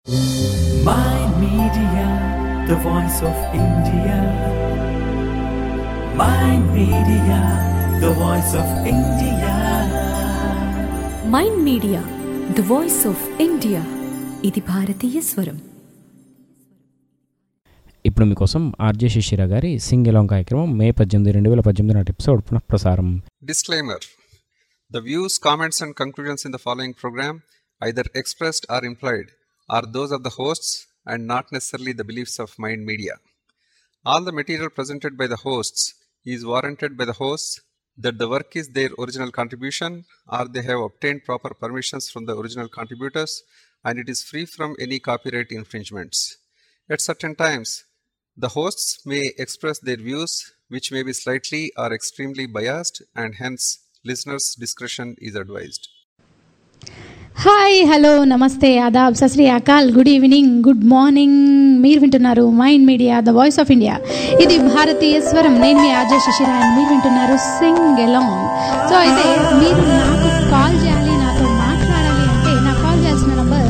Mind Media, the voice of India. Mind Media, the voice of India. Mind media the voice of India ఇది భారతీయ స్వరం ఇప్పుడు మీకోసం RJ శిశిర గారి సింగ్ ఎలాంగ్ కార్యక్రమం మే పద్దెనిమిది రెండు వేల పద్దెనిమిది నాటి ఎపిసోడ్ పునఃప్రసారం Disclaimer The views, comments, and conclusions in the following program, either expressed or implied, are those of the hosts and not necessarily the beliefs of Mind Media. All the material presented by the hosts is warranted by the hosts that the work is their original contribution or they have obtained proper permissions from the original contributors and it is free from any copyright infringements. At certain times, the hosts may express their views, which may be slightly or extremely biased, and hence listeners' discretion is advised. Hi hello namaste adab sat sri akal good evening good morning మీరు వింటున్నారు Mind media the voice of India ఇది భారతీయ స్వరం నేను మీ RJ శశిరా and మీరు వింటున్నారు Singh along so అయితే మీరు నాకు కాల్ చేయాలి నాతో మాట్లాడాలి అంటే నాకు కాల్ చేయాల్సిన number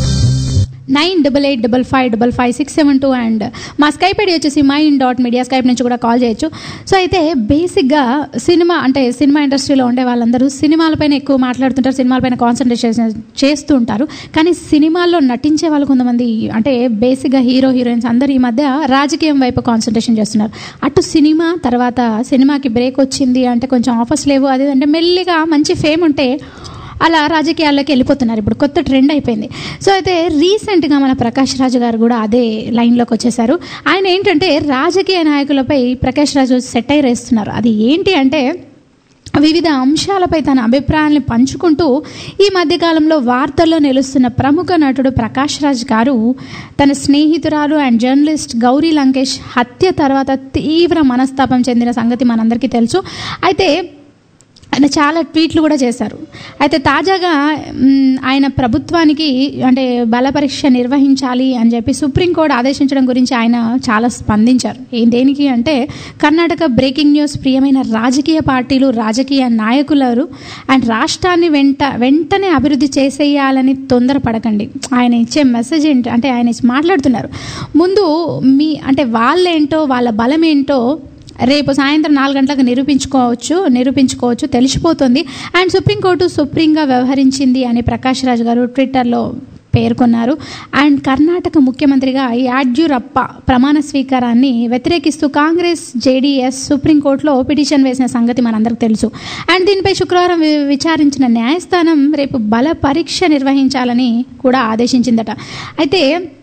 nine double eight double five double five six seven two and మా స్కైప్ ఐడి వచ్చేసి మైండ్ డాట్ మీడియా స్కైప్ నుంచి కూడా కాల్ చేయొచ్చు సో అయితే బేసిక్గా సినిమా అంటే సినిమా ఇండస్ట్రీలో ఉండే వాళ్ళందరూ సినిమాలపైన ఎక్కువ మాట్లాడుతుంటారు సినిమాలపైన కాన్సన్ట్రేషన్ చేస్తూ ఉంటారు కానీ సినిమాల్లో నటించే వాళ్ళు కొంతమంది అంటే బేసిక్గా హీరో హీరోయిన్స్ అందరూ ఈ మధ్య రాజకీయం వైపు కాన్సన్ట్రేషన్ చేస్తున్నారు అటు సినిమా తర్వాత సినిమాకి బ్రేక్ వచ్చింది అంటే కొంచెం ఆఫర్స్ లేవు అది అంటే మెల్లిగా మంచి ఫేమ్ ఉంటే అలా రాజకీయాల్లోకి వెళ్ళిపోతున్నారు ఇప్పుడు కొత్త ట్రెండ్ అయిపోయింది సో అయితే రీసెంట్గా మన ప్రకాష్ రాజు గారు కూడా అదే లైన్లోకి వచ్చేసారు ఆయన ఏంటంటే రాజకీయ నాయకులపై ప్రకాష్ రాజు సెటైర్ వేస్తున్నారు అది ఏంటి అంటే వివిధ అంశాలపై తన అభిప్రాయాల్ని పంచుకుంటూ ఈ మధ్యకాలంలో వార్తల్లో నిలుస్తున్న ప్రముఖ నటుడు ప్రకాష్ రాజ్ గారు తన స్నేహితురాలు అండ్ జర్నలిస్ట్ గౌరీ లంకేష్ హత్య తర్వాత తీవ్ర మనస్తాపం చెందిన సంగతి మనందరికీ తెలుసు అయితే ఆయన చాలా ట్వీట్లు కూడా చేశారు అయితే తాజాగా మ్, ఆయన ప్రభుత్వానికి అంటే బల పరీక్ష నిర్వహించాలి అని చెప్పి సుప్రీంకోర్టు ఆదేశించడం గురించి ఆయన చాలా స్పందించారు ఏం దేనికి అంటే కర్ణాటక బ్రేకింగ్ న్యూస్ ప్రియమైన రాజకీయ పార్టీలు రాజకీయ నాయకులు అండ్ రాష్ట్రాన్ని వెంట వెంటనే అభివృద్ధి చేసేయాలని తొందరపడకండి ఆయన ఇచ్చే మెసేజ్ ఏంటి అంటే ఆయన మాట్లాడుతున్నారు ముందు మీ అంటే వాళ్ళేంటో వాళ్ళ బలం ఏంటో రేపు సాయంత్రం నాలుగు గంటలకు నిరూపించుకోవచ్చు నిరూపించుకోవచ్చు తెలిసిపోతుంది అండ్ సుప్రీంకోర్టు సుప్రీంగా వ్యవహరించింది అని ప్రకాష్ రాజ్ గారు ట్విట్టర్లో పేర్కొన్నారు అండ్ కర్ణాటక ముఖ్యమంత్రిగా యాడ్యూరప్ప ప్రమాణ స్వీకారాన్ని వ్యతిరేకిస్తూ కాంగ్రెస్ జేడీఎస్ సుప్రీంకోర్టులో పిటిషన్ వేసిన సంగతి మనందరికి తెలుసు అండ్ దీనిపై శుక్రవారం వి- విచారించిన న్యాయస్థానం రేపు బల పరీక్ష నిర్వహించాలని కూడా ఆదేశించిందట అయితే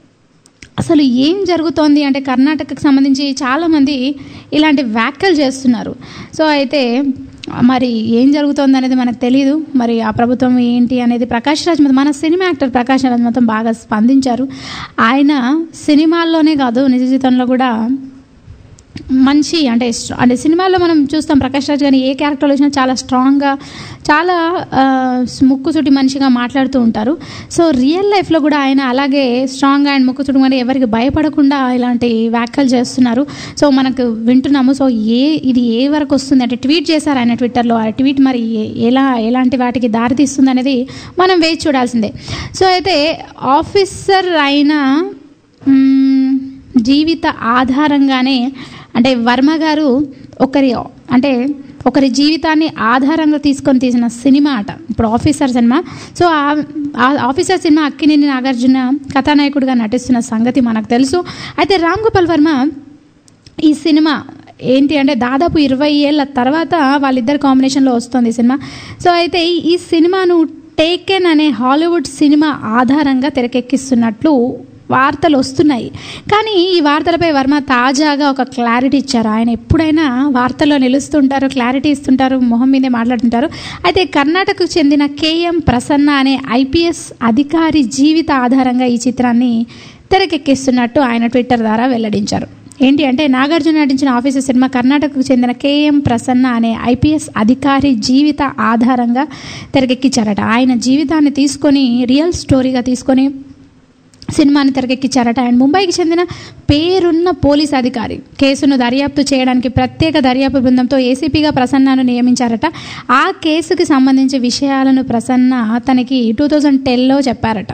అసలు ఏం జరుగుతోంది అంటే కర్ణాటకకు సంబంధించి చాలామంది ఇలాంటి వ్యాఖ్యలు చేస్తున్నారు సో అయితే మరి ఏం జరుగుతోంది అనేది మనకు తెలియదు మరి ఆ ప్రభుత్వం ఏంటి అనేది ప్రకాష్ రాజ్ మొత్తం మన సినిమా యాక్టర్ ప్రకాష్ రాజ్ మొత్తం బాగా స్పందించారు ఆయన సినిమాల్లోనే కాదు నిజ జీవితంలో కూడా మంచి అంటే స్ట్రా- అంటే సినిమాల్లో మనం చూస్తాం ప్రకాష్ రాజ్ గారిని ఏ క్యారెక్టర్లో వచ్చినా చాలా స్ట్రాంగ్గా చాలా ఆ, ముక్కుసూటి మనిషిగా మాట్లాడుతూ ఉంటారు సో రియల్ లైఫ్లో కూడా ఆయన అలాగే స్ట్రాంగ్ అండ్ ముక్కుసూటి మరి ఎవరికి భయపడకుండా ఇలాంటి వ్యాఖ్యలు చేస్తున్నారు సో మనకు వింటున్నాము సో ఏ ఇది ఏ వరకు వస్తుంది అంటే ట్వీట్ చేశారు ఆయన ట్విట్టర్లో ఆ ట్వీట్ మరి ఏ- ఎలా ఎలాంటి వాటికి దారితీస్తుంది అనేది మనం వేచి చూడాల్సిందే సో అయితే ఆఫీసర్ అయిన మ్మ్, జీవిత ఆధారంగానే అంటే వర్మ గారు ఒకరి అంటే ఒకరి జీవితాన్ని ఆధారంగా తీసుకొని తీసిన సినిమా అట ఇప్పుడు ఆఫీసర్ సినిమా సో ఆ- ఆ ఆఫీసర్ సినిమా అక్కినేని నాగార్జున కథానాయకుడిగా నటిస్తున్న సంగతి మనకు తెలుసు అయితే రామ్ గోపాల్ వర్మ ఈ సినిమా ఏంటి అంటే దాదాపు ఇరవై ఏళ్ళ తర్వాత వాళ్ళిద్దరు కాంబినేషన్లో వస్తుంది ఈ సినిమా సో అయితే ఈ సినిమాను టేకెన్ అనే హాలీవుడ్ సినిమా ఆధారంగా తెరకెక్కిస్తున్నట్లు వార్తలు వస్తున్నాయి కానీ ఈ వార్తలపై వర్మ తాజాగా ఒక క్లారిటీ ఇచ్చారు ఆయన ఎప్పుడైనా వార్తల్లో నిలుస్తుంటారు క్లారిటీ ఇస్తుంటారు మొహం మీదే మాట్లాడుతుంటారు అయితే కర్ణాటకకు చెందిన కేఎం ప్రసన్న అనే ఐపీఎస్ అధికారి జీవిత ఆధారంగా ఈ చిత్రాన్ని తెరకెక్కిస్తున్నట్టు ఆయన ట్విట్టర్ ద్వారా వెల్లడించారు ఏంటి అంటే నాగార్జున నటించిన ఆఫీసర్ సినిమా కర్ణాటకకు చెందిన కేఎం ప్రసన్న అనే ఐపీఎస్ అధికారి జీవిత ఆధారంగా తెరకెక్కించారట ఆయన జీవితాన్ని తీసుకొని రియల్ స్టోరీగా తీసుకొని సినిమాని తెరకెక్కించారట అండ్ ముంబైకి చెందిన పేరున్న పోలీస్ అధికారి కేసును దర్యాప్తు చేయడానికి ప్రత్యేక దర్యాప్తు బృందంతో ఏసీపీగా ప్రసన్నను నియమించారట ఆ కేసుకి సంబంధించి విషయాలను ప్రసన్న తనకి టూ థౌజండ్ టెన్లో చెప్పారట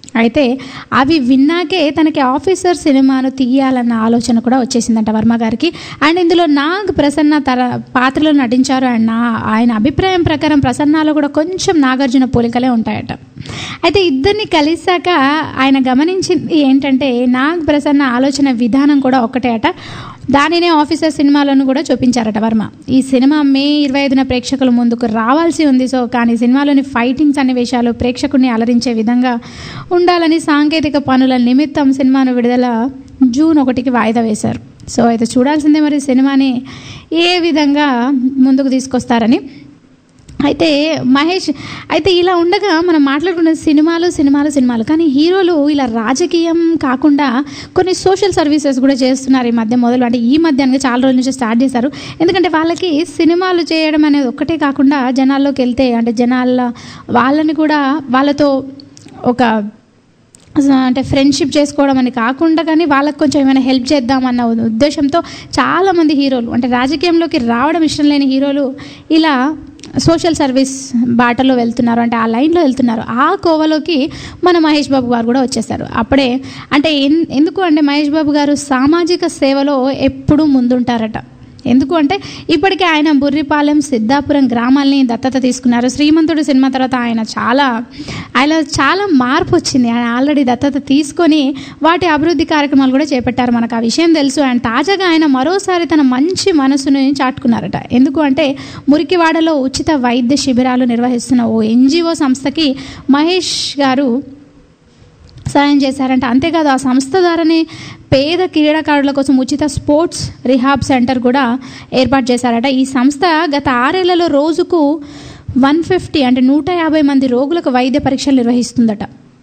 అయితే అవి విన్నాకే తనకి ఆఫీసర్ సినిమాను తీయాలన్న ఆలోచన కూడా వచ్చేసిందంట వర్మ గారికి అండ్ ఇందులో నాగ్ ప్రసన్న తర పాత్రలో నటించారు అండ్ నా ఆయన అభిప్రాయం ప్రకారం ప్రసన్నాలో కూడా కొంచెం నాగార్జున పోలికలే ఉంటాయట అయితే ఇద్దరిని కలిసాక ఆయన గమనించింది ఏంటంటే నాగ్ ప్రసన్న ఆలోచన విధానం కూడా ఒక్కటే అట దానినే ఆఫీసర్ సినిమాలను కూడా చూపించారట వర్మ ఈ సినిమా మే ఇరవై ఐదున ప్రేక్షకుల ముందుకు రావాల్సి ఉంది సో కానీ సినిమాలోని ఫైటింగ్ సన్నివేశాలు ప్రేక్షకుడిని అలరించే విధంగా ఉండాలని సాంకేతిక పనుల నిమిత్తం సినిమాను విడుదల జూన్ ఒకటికి వాయిదా వేశారు సో అయితే చూడాల్సిందే మరి సినిమాని ఏ విధంగా ముందుకు తీసుకొస్తారని అయితే మహేష్ అయితే ఇలా ఉండగా మనం మాట్లాడుకున్న సినిమాలు సినిమాలు సినిమాలు కానీ హీరోలు ఇలా రాజకీయం కాకుండా కొన్ని సోషల్ సర్వీసెస్ కూడా చేస్తున్నారు ఈ మధ్య మొదలు అంటే ఈ మధ్య అనగా చాలా రోజుల నుంచి స్టార్ట్ చేశారు ఎందుకంటే వాళ్ళకి సినిమాలు చేయడం అనేది ఒక్కటే కాకుండా జనాల్లోకి వెళ్తే అంటే జనాల వాళ్ళని కూడా వాళ్ళతో ఒక అంటే ఫ్రెండ్షిప్ చేసుకోవడం అని కాకుండా కానీ వాళ్ళకి కొంచెం ఏమైనా హెల్ప్ చేద్దామన్న ఉద్దేశంతో చాలామంది హీరోలు అంటే రాజకీయంలోకి రావడం ఇష్టం లేని హీరోలు ఇలా సోషల్ సర్వీస్ బాటలో వెళ్తున్నారు అంటే ఆ లైన్లో వెళ్తున్నారు ఆ కోవలోకి మన మహేష్ బాబు గారు కూడా వచ్చేసారు అప్పుడే అంటే ఎన్- ఎందుకు అంటే మహేష్ బాబు గారు సామాజిక సేవలో ఎప్పుడూ ముందుంటారట ఎందుకు అంటే ఇప్పటికే ఆయన బుర్రిపాలెం సిద్ధాపురం గ్రామాల్ని దత్తత తీసుకున్నారు శ్రీమంతుడు సినిమా తర్వాత ఆయన చాలా ఆయన చాలా మార్పు వచ్చింది ఆయన ఆల్రెడీ దత్తత తీసుకొని వాటి అభివృద్ధి కార్యక్రమాలు కూడా చేపట్టారు మనకు ఆ విషయం తెలుసు అండ్ తాజాగా ఆయన మరోసారి తన మంచి మనసుని చాటుకున్నారట ఎందుకు అంటే మురికివాడలో ఉచిత వైద్య శిబిరాలు నిర్వహిస్తున్న ఓ ఎన్జిఓ సంస్థకి మహేష్ గారు సాయం చేశారంట అంతేకాదు ఆ సంస్థ ద్వారానే పేద క్రీడాకారుల కోసం ఉచిత స్పోర్ట్స్ రిహాబ్ సెంటర్ కూడా ఏర్పాటు చేశారట ఈ సంస్థ గత ఆరేళ్లలో రోజుకు వన్ ఫిఫ్టీ అంటే నూట యాభై మంది రోగులకు వైద్య పరీక్షలు నిర్వహిస్తుందట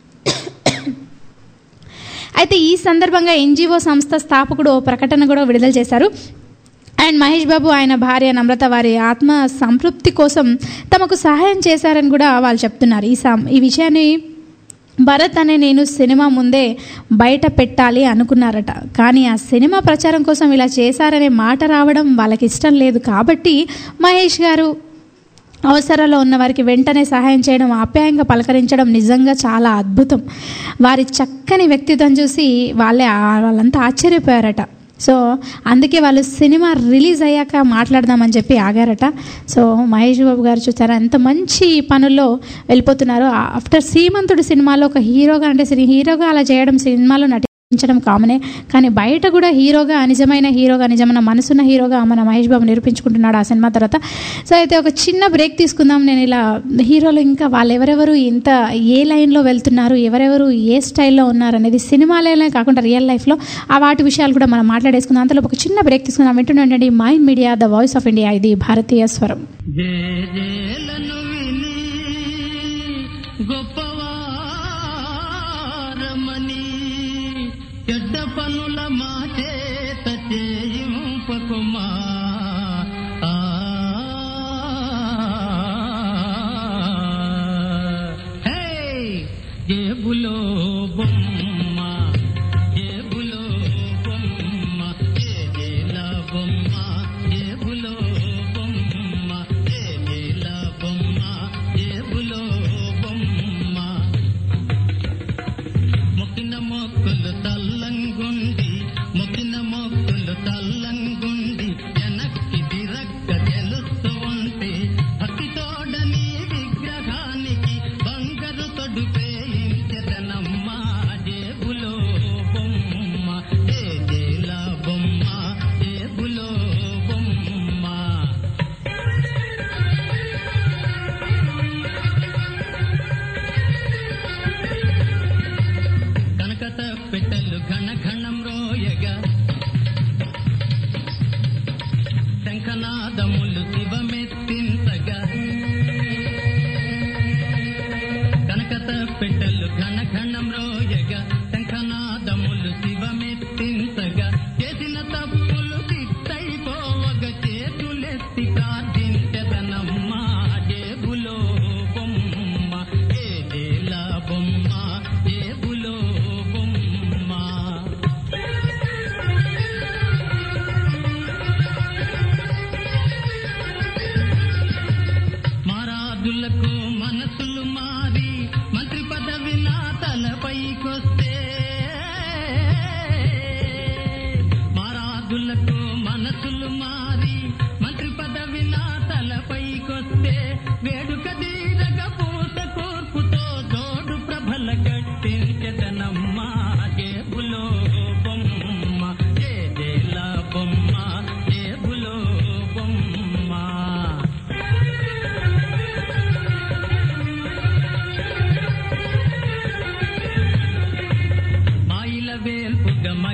అయితే ఈ సందర్భంగా ఎన్జిఓ సంస్థ స్థాపకుడు ఓ ప్రకటన కూడా విడుదల చేశారు అండ్ మహేష్ బాబు ఆయన భార్య నమ్రత వారి ఆత్మ సంతృప్తి కోసం తమకు సహాయం చేశారని కూడా వాళ్ళు చెప్తున్నారు ఈ సం ఈ విషయాన్ని భరత్ అనే నేను సినిమా ముందే బయట పెట్టాలి అనుకున్నారట కానీ ఆ సినిమా ప్రచారం కోసం ఇలా చేశారనే మాట రావడం వాళ్ళకి ఇష్టం లేదు కాబట్టి మహేష్ గారు అవసరాల్లో ఉన్న వారికి వెంటనే సహాయం చేయడం ఆప్యాయంగా పలకరించడం నిజంగా చాలా అద్భుతం వారి చక్కని వ్యక్తిత్వం చూసి వాళ్ళే ఆ- వాళ్ళంతా ఆశ్చర్యపోయారట సో అందుకే వాళ్ళు సినిమా రిలీజ్ అయ్యాక మాట్లాడదామని చెప్పి ఆగారట సో మహేష్ బాబు గారు చూసారా ఎంత మంచి పనుల్లో వెళ్ళిపోతున్నారు ఆఫ్టర్ శ్రీమంతుడు సినిమాలో ఒక హీరోగా అంటే శ్రీ హీరోగా అలా చేయడం సినిమాలో నటించడం కామనే కానీ బయట కూడా హీరోగా నిజమైన హీరోగా నిజమైన మనసున్న హీరోగా మన మహేష్ బాబు నిరూపించుకుంటున్నాడు ఆ సినిమా తర్వాత సో అయితే ఒక చిన్న బ్రేక్ తీసుకుందాం నేను ఇలా హీరోలు ఇంకా వాళ్ళు ఎవరెవరు ఇంత ఏ లైన్లో వెళ్తున్నారు ఎవరెవరు ఏ స్టైల్లో ఉన్నారు అనేది సినిమాలే కాకుండా రియల్ లైఫ్లో ఆ వాటి విషయాలు కూడా మనం మాట్లాడేసుకుందాం అంతలో ఒక చిన్న బ్రేక్ తీసుకుందాం వింటుండండి Mind media the voice of India ఇది భారతీయ స్వరం జేజేలను విని గొప్పవారమని చెడ్డ పనుల మా చేత చేయింపకుమా ఆ. హే! జేబులో బొమ్మ జేబులో బొమ్మ జేజేల బొమ్మ జేబులో బొమ్మ జేజేల బొమ్మ జేబులో బొమ్మ మొక్కిన మొక్కులు తల్లంగుండి మొక్కిన మొక్కులు తల్లంగుండి వెనక్కి తిరక్క తెలుస్తూ ఉంటే భక్తితోడని విగ్రహానికి బంగారు తొడుపేయించదనమ్మ జేబులో బొమ్మ జేజేల బొమ్మ జేబులో బొమ్మ కనకత పెట్టెలు ఘన ఘనం రోయగా శంఖనాదములు శివమెత్తింతగా కనకత పెట్టెలు ఘన ఘనం రోయగా శంఖనాదములు శివమెత్తింతగా చేసిన తప్పులు తిట్టయిపోవగా చేతులెత్తి ప్రార్థించదనమ్మ జేబులో బొమ్మ ఏదేల బొమ్మ జేబులో బొమ్మ మారాదులకు మనసులు మారి మంత్రి పదవి నా తలపై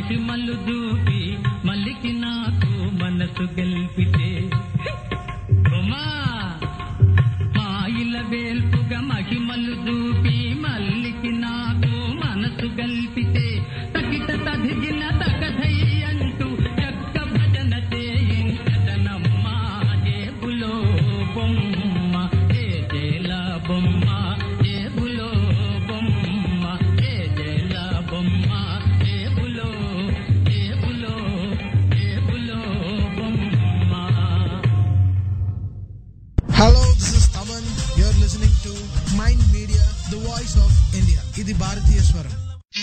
మహిమలు దూపి మల్లికి నాకు మనసు గెలిపితే ఉమా మాయిల వేల్పుగా మహిమలు దూపి మల్లికి నాకు మనసు గల్పితే తకిట తదిగిన తగధై అంటూ చక్క భజన చేయించదనమ్మ జేబులో బొమ్మ ఏ జేల బొమ్మ జేబులో బొమ్మ ఏ జేల బొమ్మ జేబులో జేబులో జేబులో బొమ్మ Hello, this is Taman. You're listening to Mind Media, the voice of India. ఇది భారతీయ స్వరం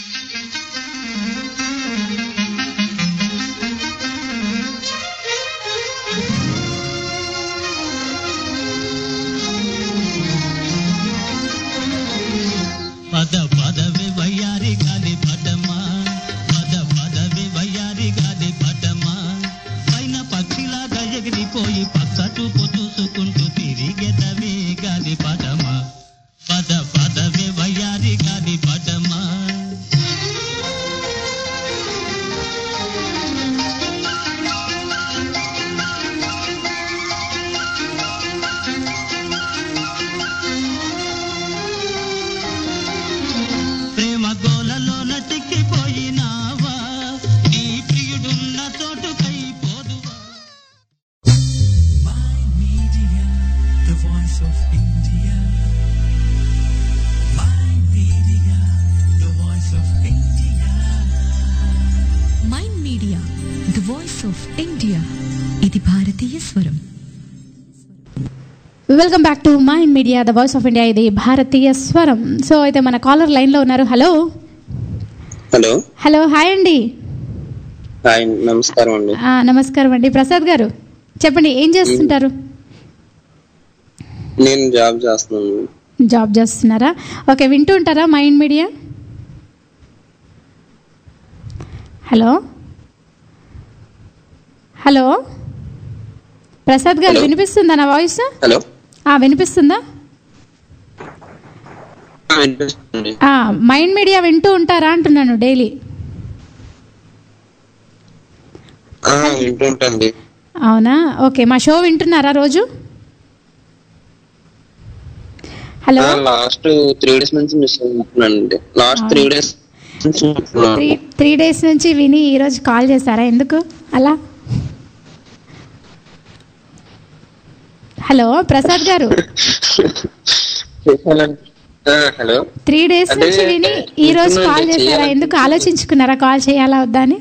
పద పదవి వయ్యారి గాలి పటమా పద పదవి వయ్యారి గాలి పటమా పైన పక్షిలాగా ఎగిరిపోయి పక్క చూపు చూసుకుంటూ తిరిగెదవే గాలి పటమా పద పదవి వయ్యారి గాలి పటమా ప్రేమ గోలలోన చిక్కిపోయినావా నీ ప్రియుడున్న చోటుకై పోదువా Mind Media, the voice of India. Mind Media, the voice of India. Mind media the voice of India ఇది భారతీయ స్వరం welcome back to mind media the voice of India ఇది భారతీయ స్వరం సో అయితే మన కాలర్ లైన్లో ఉన్నారు హలో హలో హలో హాయ్ అండి హాయ్ నమస్కారం అండి ఆ, నమస్కారం అండి ప్రసాద్ గారు చెప్పండి ఏం చేస్తుంటారు నేను జాబ్ చేస్తున్నాను జాబ్ చేస్తున్నారా ఓకే వింటూ ఉంటారా Mind Media hello hello Prasad garu Hello. వినిపిస్తుందా నా వాయిస్ హలో ఆ, వినిపిస్తుందా ఆ, వినిపిస్తుంది ఆ, మైండ్ మీడియా వింటూ ఉంటారా అంటున్నాను డైలీ ఆ, వింటుంటండి అవునా ఓకే మా షో వింటున్నారా రోజు హలో లాస్ట్ త్రీ డేస్ నుంచి మిస్ అవుతున్నానండి లాస్ట్ త్రీ డేస్ నుంచి వింటున్నాను. త్రీ త్రీ డేస్ నుంచి విని ఈరోజు కాల్ చేశారా ఎందుకు అలా హలో ప్రసాద్ గారు చేశానండి. ఆ, హలో త్రీ డేస్ అంటే నుంచి విని ఈ రోజు వింటున్నాను, కాల్ చేశారా చేయాలని- ఎందుకు ఆలోచించుకున్నారా కాల్ చేయాలా వద్దా అని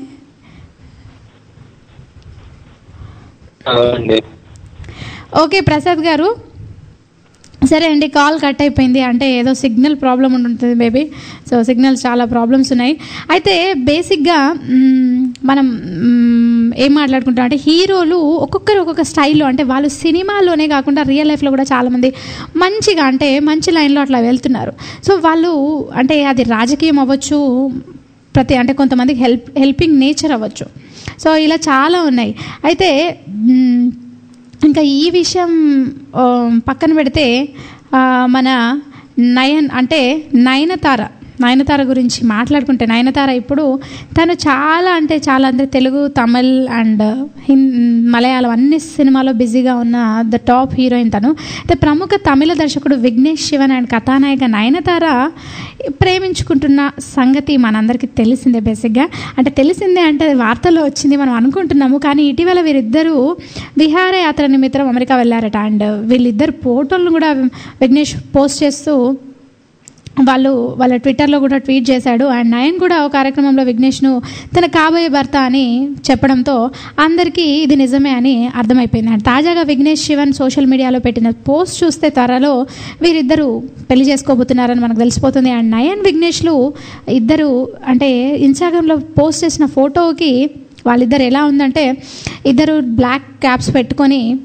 అవునండి ఓకే ప్రసాద్ గారు సరే అండి కాల్ కట్ అయిపోయింది అంటే ఏదో సిగ్నల్ ప్రాబ్లం ఉంటుంది మేబీ సో సిగ్నల్స్ చాలా ప్రాబ్లమ్స్ ఉన్నాయి అయితే బేసిక్గా మ్మ్, మనం మ్మ్, ఏం మాట్లాడుకుంటాం అంటే హీరోలు ఒక్కొక్కరు ఒక్కొక్క స్టైల్లో అంటే వాళ్ళు సినిమాలోనే కాకుండా రియల్ లైఫ్లో కూడా చాలామంది మంచిగా అంటే మంచి లైన్లో అట్లా వెళ్తున్నారు సో వాళ్ళు అంటే అది రాజకీయం అవ్వచ్చు ప్రతి అంటే కొంతమందికి హెల్ప్ హెల్పింగ్ నేచర్ అవ్వచ్చు సో ఇలా చాలా ఉన్నాయి అయితే మ్మ్, ఇంకా ఈ విషయం ఆ, పక్కన పెడితే ఆ, మన నయన్ అంటే నయనతార నయనతార గురించి మాట్లాడుకుంటే నయనతార ఇప్పుడు తను చాలా అంటే చాలా అంటే తెలుగు తమిళ్ అండ్ హిన్ మలయాళం అన్ని సినిమాలో బిజీగా ఉన్న ద టాప్ హీరోయిన్ తను అయితే ప్రముఖ తమిళ దర్శకుడు విఘ్నేష్ శివన్ అండ్ కథానాయిక నయనతార ప్రేమించుకుంటున్న సంగతి మనందరికీ తెలిసిందే బేసిక్గా అంటే తెలిసిందే అంటే అది వార్తల్లో వచ్చింది మనం అనుకుంటున్నాము కానీ ఇటీవల వీరిద్దరూ విహారయాత్ర నిమిత్తం అమెరికా వెళ్ళారట అండ్ వీళ్ళిద్దరు ఫోటోలను కూడా విఘ్నేష్ పోస్ట్ చేస్తూ వాళ్ళు వాళ్ళ ట్విట్టర్లో కూడా ట్వీట్ చేశాడు అండ్ నయన్ కూడా ఒక కార్యక్రమంలో విఘ్నేష్ను తన కాబోయే భర్త అని చెప్పడంతో అందరికీ ఇది నిజమే అని అర్థమైపోయింది అండ్ తాజాగా విఘ్నేష్ శివన్ సోషల్ మీడియాలో పెట్టిన పోస్ట్ చూస్తే త్వరలో వీరిద్దరూ పెళ్లి చేసుకోబోతున్నారని మనకు తెలిసిపోతుంది అండ్ నయన్ విఘ్నేష్లు ఇద్దరు అంటే ఇన్స్టాగ్రామ్లో పోస్ట్ చేసిన ఫోటోకి వాళ్ళిద్దరు ఎలా ఉందంటే ఇద్దరు బ్లాక్ క్యాప్స్ పెట్టుకొని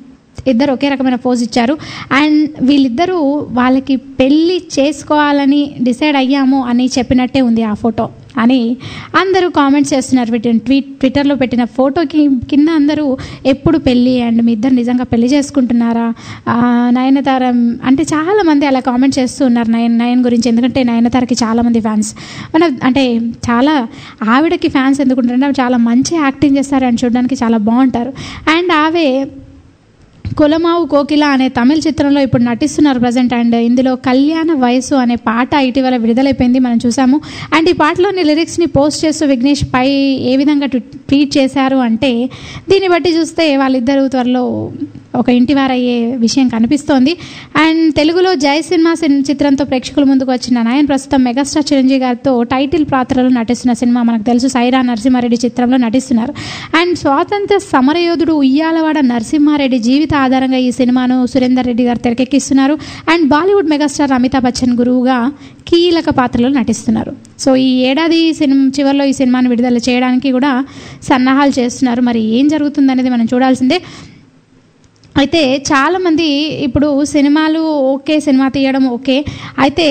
ఇద్దరు ఒకే రకమైన పోజ్ ఇచ్చారు అండ్ వీళ్ళిద్దరూ వాళ్ళకి పెళ్ళి చేసుకోవాలని డిసైడ్ అయ్యాము అని చెప్పినట్టే ఉంది ఆ ఫోటో అని అందరూ కామెంట్స్ చేస్తున్నారు వీటిని ట్వీట్ ట్విట్టర్లో పెట్టిన ఫోటోకి కింద అందరూ ఎప్పుడు పెళ్ళి అండ్ మీ ఇద్దరు నిజంగా పెళ్లి చేసుకుంటున్నారా ఆ, నయనతార అంటే చాలామంది అలా కామెంట్ చేస్తూ ఉన్నారు నయన్ నయన్ గురించి ఎందుకంటే నయనతారకి చాలామంది ఫ్యాన్స్ మన అంటే చాలా ఆవిడకి ఫ్యాన్స్ ఎందుకుంటారంటే ఆవిడ చాలా మంచి యాక్టింగ్ చేస్తారు అని చూడడానికి చాలా బాగుంటారు అండ్ ఆవే కులమావు కోకిల అనే తమిళ చిత్రంలో ఇప్పుడు నటిస్తున్నారు ప్రజెంట్ అండ్ ఇందులో కళ్యాణ వయసు అనే పాట ఇటీవల విడుదలైపోయింది మనం చూసాము అండ్ ఈ పాటలోని లిరిక్స్ని పోస్ట్ చేస్తూ విఘ్నేష్ పై ఏ విధంగా ట్వి- ట్వీట్ చేశారు అంటే దీన్ని బట్టి చూస్తే వాళ్ళిద్దరూ త్వరలో ఒక ఇంటి వారయ్యే విషయం కనిపిస్తోంది అండ్ తెలుగులో జై సినిమా సిన్ చిత్రంతో ప్రేక్షకుల ముందుకు వచ్చిన నాయన్ ప్రస్తుతం మెగాస్టార్ చిరంజీవి గారితో టైటిల్ పాత్రలో నటిస్తున్న సినిమా మనకు తెలుసు సైరా నరసింహారెడ్డి చిత్రంలో నటిస్తున్నారు అండ్ స్వాతంత్ర సమరయోధుడు ఉయ్యాలవాడ నరసింహారెడ్డి జీవిత ఆధారంగా ఈ సినిమాను సురేందర్ రెడ్డి గారు తెరకెక్కిస్తున్నారు అండ్ బాలీవుడ్ మెగాస్టార్ అమితాబ్ బచ్చన్ గురువుగా కీలక పాత్రలో నటిస్తున్నారు సో ఈ ఏడాది సినిమా చివరిలో ఈ సినిమాను విడుదల చేయడానికి కూడా సన్నాహాలు చేస్తున్నారు మరి ఏం జరుగుతుందనేది మనం చూడాల్సిందే అయితే చాలామంది ఇప్పుడు సినిమాలు ఓకే సినిమా తీయడం ఓకే అయితే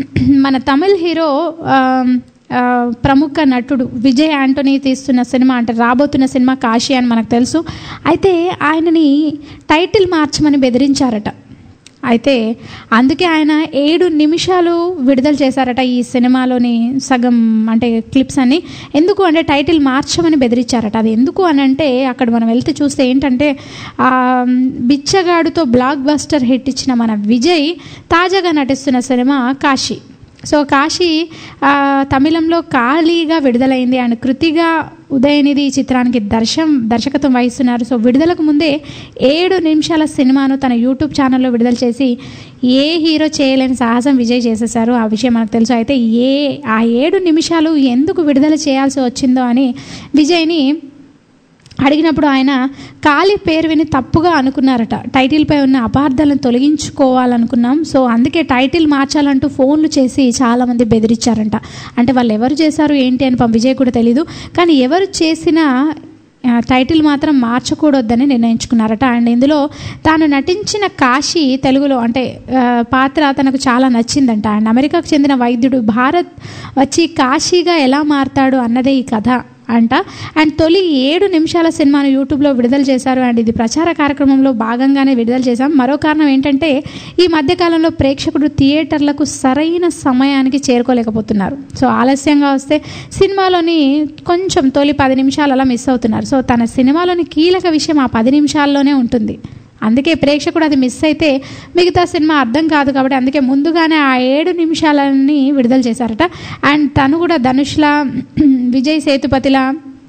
మన తమిళ్ హీరో ఆమ్, ఆ, ప్రముఖ నటుడు విజయ్ యాంటోనీ తీస్తున్న సినిమా అంటే రాబోతున్న సినిమా కాశీ అని మనకు తెలుసు అయితే ఆయనని టైటిల్ మార్చమని బెదిరించారట అయితే అందుకే ఆయన ఏడు నిమిషాలు విడుదల చేశారట ఈ సినిమాలోని సగం అంటే క్లిప్స్ అని ఎందుకు అంటే టైటిల్ మార్చమని బెదిరించారట అది ఎందుకు అని అంటే అక్కడ మనం వెళ్తే చూస్తే ఏంటంటే ఆ, బిచ్చగాడుతో బ్లాక్ బస్టర్ హిట్ ఇచ్చిన మన విజయ్ తాజాగా నటిస్తున్న సినిమా కాశీ సో కాశీ ఆ, తమిళంలో ఖాళీగా విడుదలైంది అండ్ కృతిగా ఉదయనిధి ఈ చిత్రానికి దర్శం దర్శకత్వం వహిస్తున్నారు సో విడుదలకు ముందే ఏడు నిమిషాల సినిమాను తన యూట్యూబ్ ఛానల్లో విడుదల చేసి ఏ హీరో చేయలేని సాహసం విజయ్ చేసేసారు ఆ విషయం మనకు తెలుసు అయితే ఏ ఆ ఏడు నిమిషాలు ఎందుకు విడుదల చేయాల్సి వచ్చిందో అని విజయ్ని అడిగినప్పుడు ఆయన కాలి పేరు విని తప్పుగా అనుకున్నారట టైటిల్పై ఉన్న అపార్థాలను తొలగించుకోవాలనుకున్నాం సో అందుకే టైటిల్ మార్చాలంటూ ఫోన్లు చేసి చాలామంది బెదిరించారంట అంటే వాళ్ళు ఎవరు చేశారు ఏంటి అని పాపం విజయ్ కూడా తెలీదు కానీ ఎవరు చేసిన ఆ, టైటిల్ మాత్రం మార్చకూడొద్దని నిర్ణయించుకున్నారట అండ్ ఇందులో తాను నటించిన కాశీ తెలుగులో అంటే ఆ, పాత్ర తనకు చాలా నచ్చిందంట అండ్ అమెరికాకు చెందిన వైద్యుడు భారత్ వచ్చి కాశీగా ఎలా మారతాడు అన్నదే ఈ కథ అంట అండ్ తొలి ఏడు నిమిషాల సినిమాను యూట్యూబ్లో విడుదల చేశారు అండ్ ఇది ప్రచార కార్యక్రమంలో భాగంగానే విడుదల చేశాం మరో కారణం ఏంటంటే ఈ మధ్యకాలంలో ప్రేక్షకుడు థియేటర్లకు సరైన సమయానికి చేరుకోలేకపోతున్నారు సో ఆలస్యంగా వస్తే సినిమాలోని కొంచెం తొలి పది నిమిషాలు అలా మిస్ అవుతున్నారు సో తన సినిమాలోని కీలక విషయం ఆ పది నిమిషాల్లోనే ఉంటుంది అందుకే ప్రేక్షకుడు అది మిస్ అయితే మిగతా సినిమా అర్థం కాదు కాబట్టి అందుకే ముందుగానే ఆ ఏడు నిమిషాలని విడుదల చేశారట అండ్ తను కూడా ధనుష్లా విజయ్ సేతుపతిలా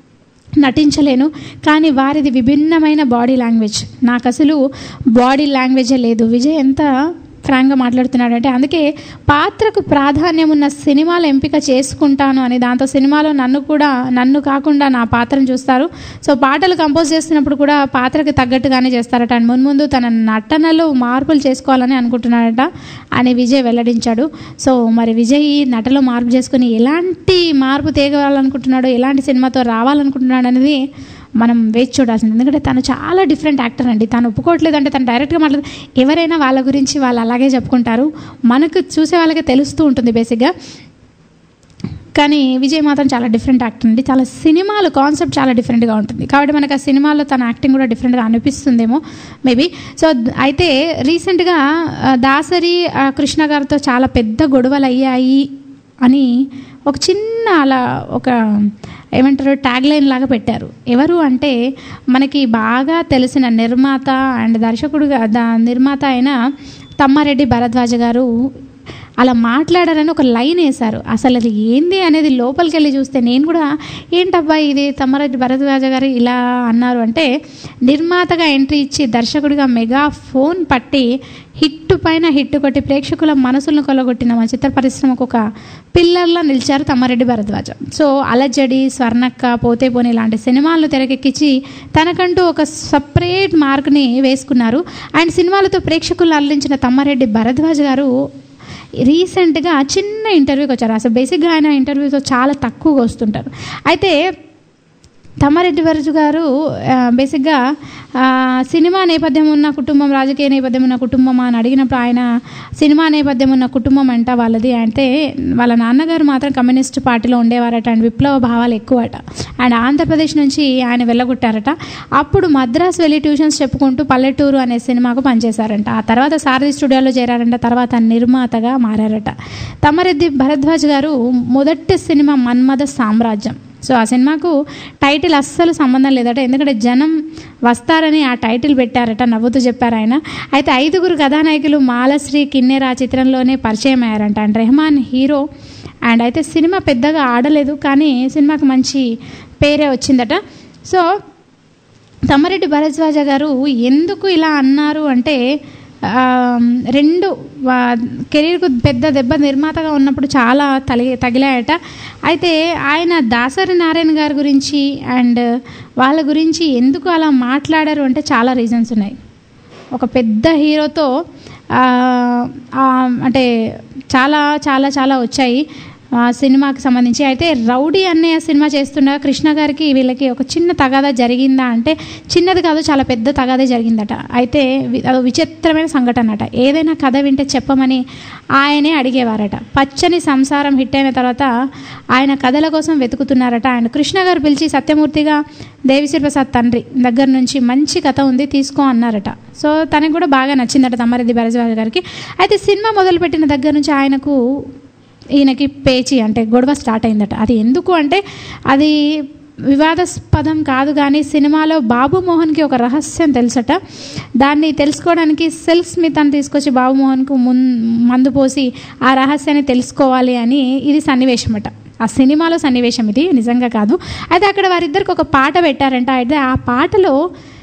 నటించలేను కానీ వారిది విభిన్నమైన బాడీ లాంగ్వేజ్ నాకు అసలు బాడీ లాంగ్వేజే లేదు విజయ్ ఎంత ఫ్రాంక్గా మాట్లాడుతున్నాడంటే అందుకే పాత్రకు ప్రాధాన్యం ఉన్న సినిమాలు ఎంపిక చేసుకుంటాను అని దాంతో సినిమాలో నన్ను కూడా నన్ను కాకుండా నా పాత్రను చూస్తారు సో పాటలు కంపోజ్ చేస్తున్నప్పుడు కూడా పాత్రకి తగ్గట్టుగానే చేస్తారట అండ్ మున్ముందు తన నటనలో మార్పులు చేసుకోవాలని అనుకుంటున్నాడట అని విజయ్ వెల్లడించాడు సో మరి విజయ్ ఈ నటలో మార్పు చేసుకుని ఎలాంటి మార్పు తేగవాలనుకుంటున్నాడో ఎలాంటి సినిమాతో రావాలనుకుంటున్నాడు అనేది మనం వేచి చూడాల్సింది ఎందుకంటే తను చాలా డిఫరెంట్ యాక్టర్ అండి తను ఒప్పుకోవట్లేదు అంటే తను డైరెక్ట్గా మాట్లాడు ఎవరైనా వాళ్ళ గురించి వాళ్ళు అలాగే చెప్పుకుంటారు మనకు చూసే వాళ్ళకే తెలుస్తూ ఉంటుంది బేసిక్గా కానీ విజయ్ మాత్రం చాలా డిఫరెంట్ యాక్టర్ అండి చాలా సినిమాలు కాన్సెప్ట్ చాలా డిఫరెంట్గా ఉంటుంది కాబట్టి మనకు ఆ సినిమాలో తన యాక్టింగ్ కూడా డిఫరెంట్గా అనిపిస్తుందేమో మేబీ సో అయితే రీసెంట్గా ఆ, దాసరి ఆ, కృష్ణ గారితో చాలా పెద్ద గొడవలు అయ్యాయి అని ఒక చిన్న అలా ఒక ఏమంటారు ట్యాగ్ లైన్ లాగా పెట్టారు ఎవరు అంటే మనకి బాగా తెలిసిన నిర్మాత అండ్ దర్శకుడుగా ద నిర్మాత అయిన తమ్మారెడ్డి భరద్వాజ గారు అలా మాట్లాడారని ఒక లైన్ వేశారు అసలు అది ఏంది అనేది లోపలికి వెళ్ళి చూస్తే నేను కూడా ఏంటబ్బా ఇది తమ్మారెడ్డి భరద్వాజ గారు ఇలా అన్నారు అంటే నిర్మాతగా ఎంట్రీ ఇచ్చి దర్శకుడిగా మెగా ఫోన్ పట్టి హిట్ పైన హిట్ కొట్టి ప్రేక్షకుల మనసులను కొలగొట్టిన మా చిత్ర పరిశ్రమకు ఒక పిల్లర్లా నిలిచారు తమ్మారెడ్డి భరద్వాజ సో అలజడి స్వర్ణక్క పోతే పోనీ ఇలాంటి సినిమాలను తెరకెక్కించి తనకంటూ ఒక సపరేట్ మార్క్ని వేసుకున్నారు అండ్ సినిమాలతో ప్రేక్షకులను అల్లించిన తమ్మారెడ్డి భరద్వాజ్ గారు రీసెంట్గా చిన్న ఇంటర్వ్యూకి వచ్చారు అసలు బేసిక్గా ఆయన ఇంటర్వ్యూతో చాలా తక్కువగా వస్తుంటారు అయితే తమ్మారెడ్డి వరజు గారు ఆ, బేసిక్గా ఆ, సినిమా నేపథ్యం ఉన్న కుటుంబం రాజకీయ నేపథ్యం ఉన్న కుటుంబం అని అడిగినప్పుడు ఆయన సినిమా నేపథ్యం ఉన్న కుటుంబం అంట వాళ్ళది అంటే వాళ్ళ నాన్నగారు మాత్రం కమ్యూనిస్ట్ పార్టీలో ఉండేవారట అండ్ విప్లవ భావాలు ఎక్కువట అండ్ ఆంధ్రప్రదేశ్ నుంచి ఆయన వెళ్ళగొట్టారట అప్పుడు మద్రాస్ వెళ్ళి ట్యూషన్స్ చెప్పుకుంటూ పల్లెటూరు అనే సినిమాకు పనిచేశారంట ఆ తర్వాత సారథి స్టూడియోలో చేరారంట తర్వాత నిర్మాతగా మారారట తమ్మారెడ్డి భరద్వాజ్ గారు మొదటి సినిమా మన్మథ సామ్రాజ్యం సో ఆ సినిమాకు టైటిల్ అస్సలు సంబంధం లేదట ఎందుకంటే జనం వస్తారని ఆ టైటిల్ పెట్టారట నవ్వుతూ చెప్పారు ఆయన అయితే ఐదుగురు కథానాయకులు మాలశ్రీ కిన్నెర ఆ చిత్రంలోనే పరిచయం అయ్యారంట అండ్ రెహమాన్ హీరో అండ్ అయితే సినిమా పెద్దగా ఆడలేదు కానీ సినిమాకి మంచి పేరే వచ్చిందట సో తమ్మారెడ్డి భరద్వాజ గారు ఎందుకు ఇలా అన్నారు అంటే ఆ, రెండు వా- కెరీర్కు పెద్ద దెబ్బ నిర్మాతగా ఉన్నప్పుడు చాలా తలి తగిలాయట అయితే ఆయన దాసరి నారాయణ గారి గురించి అండ్ వాళ్ళ గురించి ఎందుకు అలా మాట్లాడారు అంటే చాలా రీజన్స్ ఉన్నాయి ఒక పెద్ద హీరోతో ఆ, ఆ, అంటే చాలా చాలా చాలా వచ్చాయి ఆ సినిమాకి సంబంధించి అయితే రౌడీ అన్నయ్య సినిమా చేస్తుండగా కృష్ణ గారికి వీళ్ళకి ఒక చిన్న తగాదా జరిగిందా అంటే చిన్నది కాదు చాలా పెద్ద తగాదే జరిగిందట అయితే వి- అదో విచిత్రమైన సంఘటన అట ఏదైనా కథ వింటే చెప్పమని ఆయనే అడిగేవారట పచ్చని సంసారం హిట్ అయిన తర్వాత ఆయన కథల కోసం వెతుకుతున్నారట ఆయన కృష్ణ గారు పిలిచి సత్యమూర్తిగా దేవిశ్రీ ప్రసాద్ తండ్రి దగ్గర నుంచి మంచి కథ ఉంది తీసుకో అన్నారట సో తనకు కూడా బాగా నచ్చిందట తమ్మారెడ్డి భరద్వాజ్ గారికి అయితే సినిమా మొదలుపెట్టిన దగ్గర నుంచి ఆయనకు ఈయనకి పేచి అంటే గొడవ స్టార్ట్ అయిందట అది ఎందుకు అంటే అది వివాదాస్పదం కాదు కానీ సినిమాలో బాబు మోహన్కి ఒక రహస్యం తెలుసట దాన్ని తెలుసుకోవడానికి సెల్ఫ్ స్మిత్ అని తీసుకొచ్చి బాబు మోహన్కు మున్ మందు పోసి ఆ రహస్యాన్ని తెలుసుకోవాలి అని ఇది సన్నివేశం అట ఆ సినిమాలో సన్నివేశం ఇది నిజంగా కాదు అయితే అక్కడ వారిద్దరికి ఒక పాట పెట్టారంట అయితే ఆ పాటలో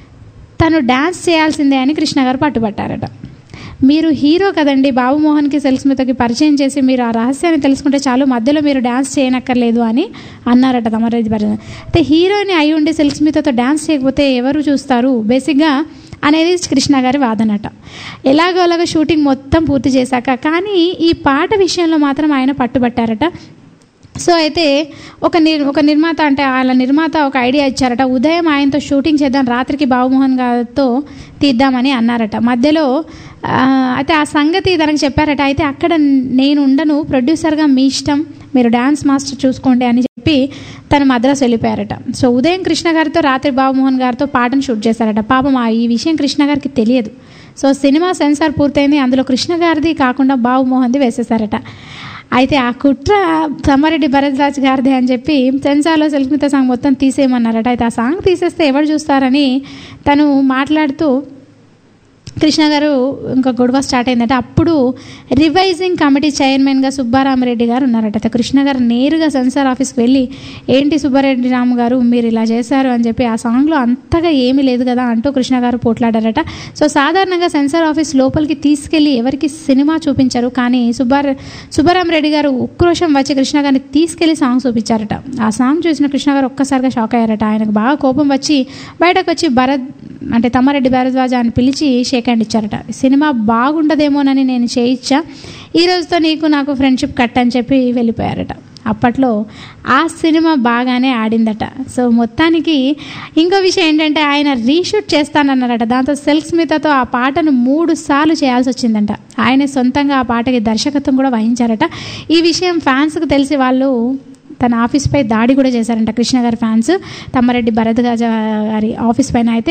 తను డ్యాన్స్ చేయాల్సిందే అని కృష్ణ గారు పట్టుబట్టారట మీరు హీరో కదండి బాబు మోహన్కి సెల్స్మితకి పరిచయం చేసి మీరు ఆ రహస్యాన్ని తెలుసుకుంటే చాలు మధ్యలో మీరు డ్యాన్స్ చేయనక్కర్లేదు అని అన్నారట తమరెడ్డి భరత్ అయితే హీరోని అయి ఉండి సెల్స్మితతో డ్యాన్స్ చేయకపోతే ఎవరు చూస్తారు బేసిక్గా అనేది కృష్ణ గారి వాదనట ఎలాగో అలాగో షూటింగ్ మొత్తం పూర్తి చేశాక కానీ ఈ పాట విషయంలో మాత్రం ఆయన పట్టుబట్టారట సో అయితే ఒక నిర్ ఒక నిర్మాత అంటే వాళ్ళ నిర్మాత ఒక ఐడియా ఇచ్చారట ఉదయం ఆయనతో షూటింగ్ చేద్దాం రాత్రికి బాబుమోహన్ గారితో తీద్దామని అన్నారట మధ్యలో ఆ, అయితే ఆ సంగతి తనకు చెప్పారట అయితే అక్కడ నేను ఉండను ప్రొడ్యూసర్గా మీ ఇష్టం మీరు డ్యాన్స్ మాస్టర్ చూసుకోండి అని చెప్పి తను మద్రాసు వెళ్ళిపోయారట సో ఉదయం కృష్ణ గారితో రాత్రి బాబుమోహన్ గారితో పాటను షూట్ చేశారట పాపం ఆ ఈ విషయం కృష్ణ గారికి తెలియదు సో సినిమా సెన్సార్ పూర్తయింది అందులో కృష్ణ గారిది కాకుండా బాబుమోహన్ది వేసేసారట అయితే ఆ కుట్ర సమ్మారెడ్డి భరద్వాజ్ గారిదే అని చెప్పి సెన్సార్లో సెల్ఫ్మిత సాంగ్ మొత్తం తీసేయమన్నారట అయితే ఆ సాంగ్ తీసేస్తే ఎవరు చూస్తారని తను మాట్లాడుతూ కృష్ణ గారు ఇంకా గొడవ స్టార్ట్ అయిందట అప్పుడు రివైజింగ్ కమిటీ చైర్మన్గా సుబ్బారామరెడ్డి గారు ఉన్నారట అయితే కృష్ణ గారు నేరుగా సెన్సార్ ఆఫీస్కి వెళ్ళి ఏంటి సుబ్బారెడ్డి రాము గారు మీరు ఇలా చేశారు అని చెప్పి ఆ సాంగ్లో అంతగా ఏమీ లేదు కదా అంటూ కృష్ణ గారు పోట్లాడారట సో సాధారణంగా సెన్సార్ ఆఫీస్ లోపలికి తీసుకెళ్ళి ఎవరికి సినిమా చూపించారు కానీ సుబ్బార సుబ్బారామరెడ్డి గారు ఉక్రోషం వచ్చి కృష్ణ గారిని తీసుకెళ్లి సాంగ్ చూపించారట ఆ సాంగ్ చూసిన కృష్ణ గారు ఒక్కసారిగా షాక్ అయ్యారట ఆయనకు బాగా కోపం వచ్చి బయటకు వచ్చి భరత్ అంటే తమ్మారెడ్డి భరద్వాజ అని పిలిచి షేక్ హ్యాండ్ ఇచ్చారట సినిమా బాగుండదేమోనని నేను చేయించా ఈ రోజుతో నీకు నాకు ఫ్రెండ్షిప్ కట్ అని చెప్పి వెళ్ళిపోయారట అప్పట్లో ఆ సినిమా బాగానే ఆడిందట సో మొత్తానికి ఇంకో విషయం ఏంటంటే ఆయన రీషూట్ చేస్తానన్నారట దాంతో సెల్ఫ్ స్మితతో ఆ పాటను మూడు సార్లు చేయాల్సి వచ్చిందంట ఆయన సొంతంగా ఆ పాటకి దర్శకత్వం కూడా వహించారట ఈ విషయం ఫ్యాన్స్కి తెలిసి వాళ్ళు తన ఆఫీస్పై దాడి కూడా చేశారంట కృష్ణ గారి ఫ్యాన్స్ తమ్మారెడ్డి భరద్వాజ గారి ఆఫీస్ పైన అయితే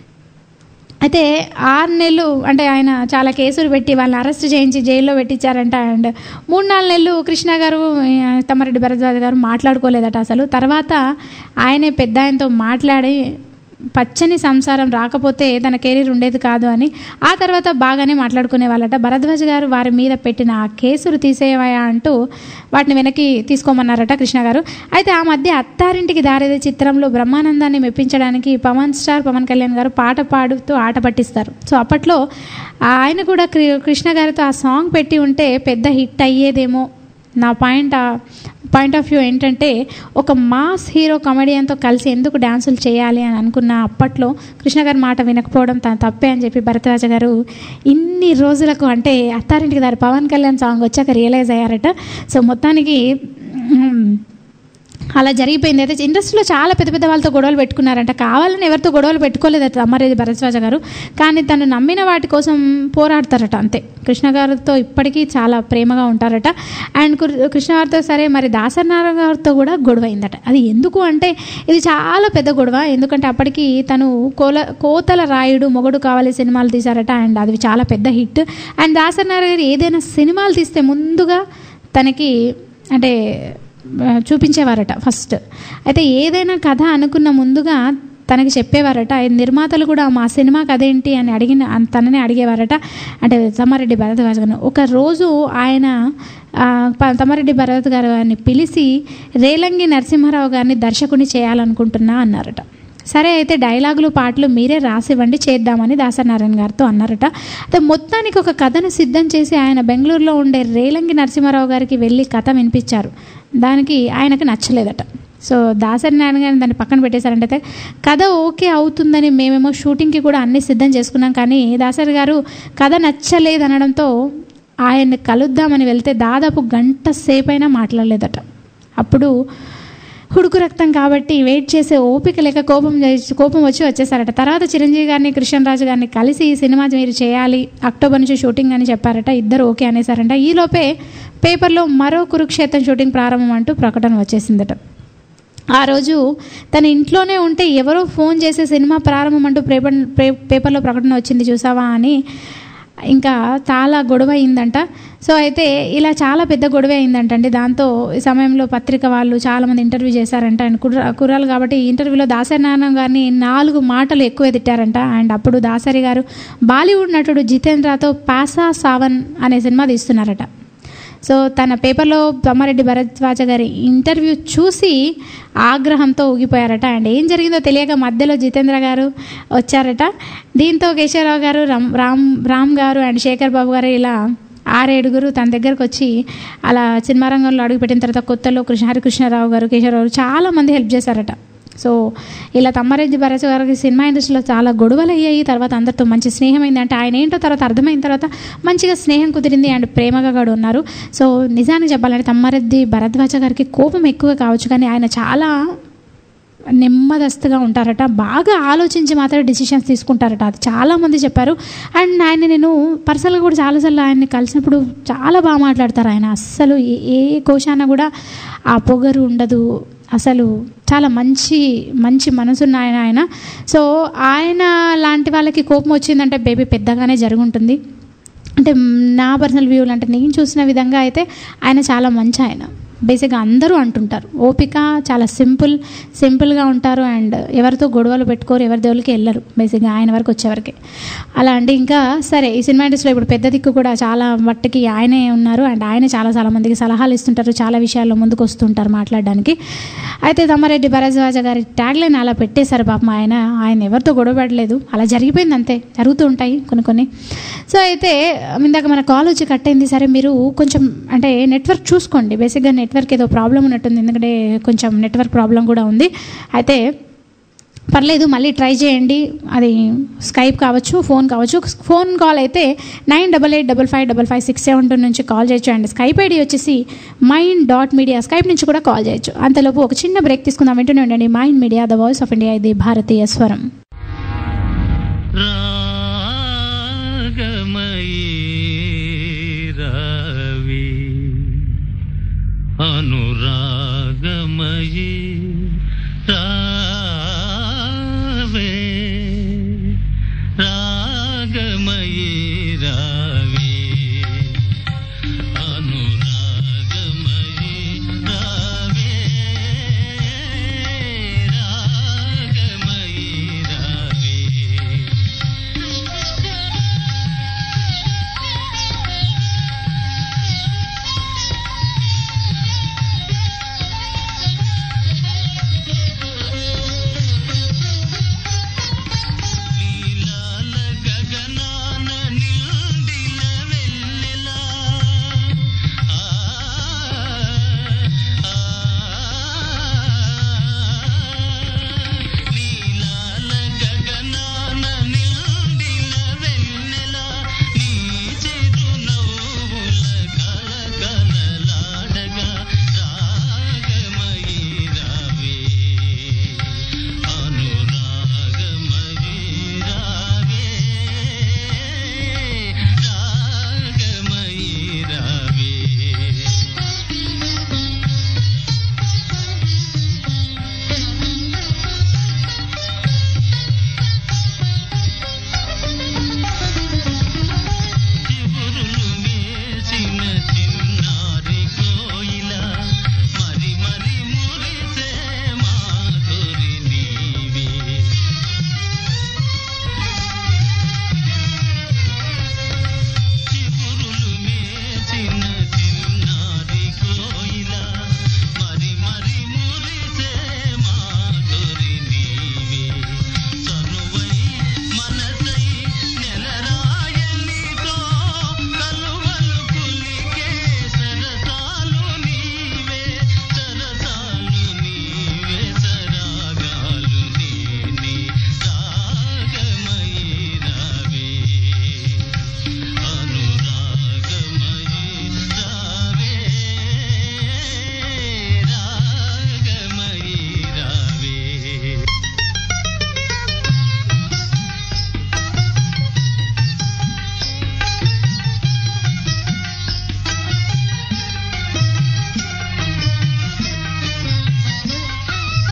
అయితే ఆరు నెలలు అంటే ఆయన చాలా కేసులు పెట్టి వాళ్ళని అరెస్ట్ చేయించి జైల్లో పెట్టించారంట అండ్ మూడు నాలుగు నెలలు కృష్ణ గారు ఆ, తమ్మారెడ్డి భరద్వాజ గారు మాట్లాడుకోలేదట అసలు తర్వాత ఆయనే పెద్ద ఆయనతో మాట్లాడి పచ్చని సంసారం రాకపోతే తన కెరీర్ ఉండేది కాదు అని ఆ తర్వాత బాగానే మాట్లాడుకునే వాళ్ళట భరద్వాజ్ గారు వారి మీద పెట్టిన ఆ కేసులు తీసేవయా అంటూ వాటిని వెనక్కి తీసుకోమన్నారట కృష్ణ గారు అయితే ఆ మధ్య అత్తారింటికి దారేదే చిత్రంలో బ్రహ్మానందాన్ని మెప్పించడానికి పవన్ స్టార్ పవన్ కళ్యాణ్ గారు పాట పాడుతూ ఆట పట్టిస్తారు సో అప్పట్లో ఆయన కూడా కృ- కృష్ణ గారితో ఆ సాంగ్ పెట్టి ఉంటే పెద్ద హిట్ అయ్యేదేమో నా పాయింట్ పాయింట్ ఆఫ్ వ్యూ ఏంటంటే ఒక మాస్ హీరో కమెడియన్తో కలిసి ఎందుకు డ్యాన్సులు చేయాలి అని అనుకున్న అప్పట్లో కృష్ణ గారి మాట వినకపోవడం తన తప్పే అని చెప్పి భరతరాజ గారు ఇన్ని రోజులకు అంటే అత్తారింటికి దారి పవన్ కళ్యాణ్ సాంగ్ వచ్చాక రియలైజ్ అయ్యారట సో మొత్తానికి మ్, అలా జరిగిపోయింది అయితే ఇండస్ట్రీలో చాలా పెద్ద పెద్ద వాళ్ళతో గొడవలు పెట్టుకున్నారంట కావాలని ఎవరితో గొడవలు పెట్టుకోలేదట అమ్మారెడ్డి భరద్వాజ గారు కానీ తను నమ్మిన వాటి కోసం పోరాడతారట అంతే కృష్ణ గారితో ఇప్పటికీ చాలా ప్రేమగా ఉంటారట అండ్ కృ- కృష్ణ గారితో సరే మరి దాసనారాయణ గారితో కూడా గొడవ అయిందట అది ఎందుకు అంటే ఇది చాలా పెద్ద గొడవ ఎందుకంటే అప్పటికి తను కోల కోతల రాయుడు మొగుడు కావాలి సినిమాలు తీశారట అండ్ అది చాలా పెద్ద హిట్ అండ్ దాసనారాయణ గారు ఏదైనా సినిమాలు తీస్తే ముందుగా తనకి అంటే ఆ, చూపించేవారట ఫస్ట్ అయితే ఏదైనా కథ అనుకున్న ముందుగా తనకి చెప్పేవారట ఆయన నిర్మాతలు కూడా మా సినిమా కథ ఏంటి అని అడిగిన అన్- తననే అడిగేవారట అంటే తమ్మారెడ్డి భరద్వాజ్ గారిని ఒక రోజు ఆయన ఆ, ప- తమ్మారెడ్డి భరత్ గారు గారిని పిలిచి రేలంగి నరసింహారావు గారిని దర్శకుని చేయాలనుకుంటున్నా అన్నారట సరే అయితే డైలాగులు పాటలు మీరే రాసివ్వండి చేద్దామని దాసనారాయణ గారితో అన్నారట అయితే మొత్తానికి ఒక కథను సిద్ధం చేసి ఆయన బెంగళూరులో ఉండే రేలంగి నరసింహారావు గారికి వెళ్ళి కథ వినిపించారు దానికి ఆయనకు నచ్చలేదట సో దాసరి నారాయణ గారిని దాన్ని పక్కన పెట్టేశారంటే కథ ఓకే అవుతుందని మేమేమో షూటింగ్కి కూడా అన్ని సిద్ధం చేసుకున్నాం కానీ దాసరి గారు కథ నచ్చలేదు అనడంతో ఆయన్ని కలుద్దామని వెళ్తే దాదాపు గంట సేపైనా మాట్లాడలేదట అప్పుడు హుడుకు రక్తం కాబట్టి వెయిట్ చేసే ఓపిక లేక కోపం చేసి- కోపం వచ్చి వచ్చేసారట తర్వాత చిరంజీవి గారిని కృష్ణరాజు గారిని కలిసి ఈ సినిమా మీరు చేయాలి అక్టోబర్ నుంచి షూటింగ్ అని చెప్పారట ఇద్దరు ఓకే అనేసారంట ఈలోపే పేపర్లో మరో కురుక్షేత్రం షూటింగ్ ప్రారంభం అంటూ ప్రకటన వచ్చేసిందట ఆ రోజు తన ఇంట్లోనే ఉంటే ఎవరో ఫోన్ చేసే సినిమా ప్రారంభం అంటూ పేపర్ పే- పేపర్లో ప్రకటన వచ్చింది చూసావా అని ఇంకా చాలా గొడవ అయిందంట సో అయితే ఇలా చాలా పెద్ద గొడవ అయిందంట అండి దాంతో ఈ సమయంలో పత్రిక వాళ్ళు చాలామంది ఇంటర్వ్యూ చేశారంట అండ్ కుర్ర కుర్రాలు కాబట్టి ఈ ఇంటర్వ్యూలో దాసరి నారాయణ గారిని నాలుగు మాటలు ఎక్కువ తిట్టారంట అండ్ అప్పుడు దాసరి గారు బాలీవుడ్ నటుడు జితేంద్రతో పాసా సావన్ అనే సినిమా తీస్తున్నారట సో తన పేపర్లో బ్రహ్మారెడ్డి భరద్వాజ గారి ఇంటర్వ్యూ చూసి ఆగ్రహంతో ఊగిపోయారట అండ్ ఏం జరిగిందో తెలియక మధ్యలో జితేంద్ర గారు వచ్చారట దీంతో కేశవరావు గారు రామ్ రామ్ రామ్ గారు అండ్ శేఖర్ బాబు గారు ఇలా ఆరేడుగురు తన దగ్గరకు వచ్చి అలా సినిమా రంగంలో అడుగుపెట్టిన తర్వాత కొత్తలో కృష్ణ హరికృష్ణరావు గారు కేశవరావు గారు చాలా మంది హెల్ప్ చేశారట సో ఇలా తమ్మారెడ్డి భరత్ గారికి సినిమా ఇండస్ట్రీలో చాలా గొడవలు అయ్యాయి తర్వాత అందరితో మంచి స్నేహం అయింది అంటే ఆయన ఏంటో తర్వాత అర్థమైన తర్వాత మంచిగా స్నేహం కుదిరింది అండ్ ప్రేమగా కూడా ఉన్నారు సో నిజానికి చెప్పాలంటే తమ్మారెడ్డి భరద్వాజ గారికి కోపం ఎక్కువ కావచ్చు కానీ ఆయన చాలా నెమ్మదస్తుగా ఉంటారట బాగా ఆలోచించి మాత్రం డిసిషన్స్ తీసుకుంటారట అది చాలామంది చెప్పారు అండ్ ఆయన నేను పర్సనల్గా కూడా చాలాసార్లు ఆయన్ని కలిసినప్పుడు చాలా బాగా మాట్లాడతారు ఆయన అస్సలు ఏ ఏ కోశాన కూడా ఆ పొగరు ఉండదు అసలు చాలా మంచి మంచి మనసున్న ఆయన ఆయన సో ఆయన లాంటి వాళ్ళకి కోపం వచ్చిందంటే బేబీ పెద్దగానే జరుగుంటుంది అంటే నా పర్సనల్ వ్యూలు అంటే నేను చూసిన విధంగా అయితే ఆయన చాలా మంచి ఆయన బేసిక్గా అందరూ అంటుంటారు ఓపిక చాలా సింపుల్ సింపుల్గా ఉంటారు అండ్ ఎవరితో గొడవలు పెట్టుకోరు ఎవరి దేవులకి వెళ్ళరు బేసిక్గా ఆయన వరకు వచ్చేవరకు అలా అండి ఇంకా సరే ఈ సినిమా ఇండస్ట్రీలో ఇప్పుడు పెద్ద దిక్కు కూడా చాలా మట్టుకి ఆయనే ఉన్నారు అండ్ ఆయన చాలా చాలా మందికి సలహాలు ఇస్తుంటారు చాలా విషయాల్లో ముందుకు వస్తుంటారు మాట్లాడడానికి అయితే తమ్మారెడ్డి భరద్వాజ గారి ట్యాగ్ లైన్ అలా పెట్టేశారు పాపం ఆయన ఆయన ఎవరితో గొడవ పడలేదు అలా జరిగిపోయింది అంతే జరుగుతూ ఉంటాయి కొన్ని కొన్ని సో అయితే ఇందాక మన కాల్ వచ్చి కట్ అయింది సరే మీరు కొంచెం అంటే నెట్వర్క్ చూసుకోండి బేసిక్గా నెట్వర్క్ ఏదో ప్రాబ్లం ఉన్నట్టుంది ఎందుకంటే కొంచెం నెట్వర్క్ ప్రాబ్లం కూడా ఉంది అయితే పర్లేదు మళ్ళీ ట్రై చేయండి అది స్కైప్ కావచ్చు ఫోన్ కావచ్చు ఫోన్ కాల్ అయితే nine double eight double five double five six seven two నుంచి కాల్ చేయొచ్చు అండ్ స్కైప్ ఐడి వచ్చేసి మైండ్ డాట్ మీడియా స్కైప్ నుంచి కూడా కాల్ చేయొచ్చు అంతలోపు ఒక చిన్న బ్రేక్ తీసుకుందాం వింటూనే ఉండండి mind media the voice of India ఇది భారతీయ స్వరం రాగమయీ రవి అనురాగమయీ రావే రాగమయీ రావే అనురాగమయీ రావే రాగమయీ రావే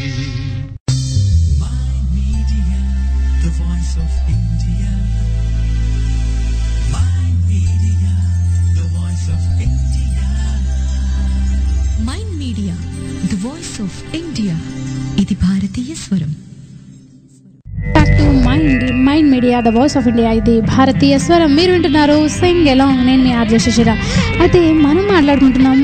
Media, the voice of India. My media, the voice of India. Mind media the voice of India ఇది భారతీయ స్వరం back to mind mind media the voice of India ఇది భారతీయ స్వరం మీరు వింటున్నారు సింగ్ ఎలాంగ్ నేను మీ ఆర్జే శశిర అయితే మనం మాట్లాడుకుంటున్నాం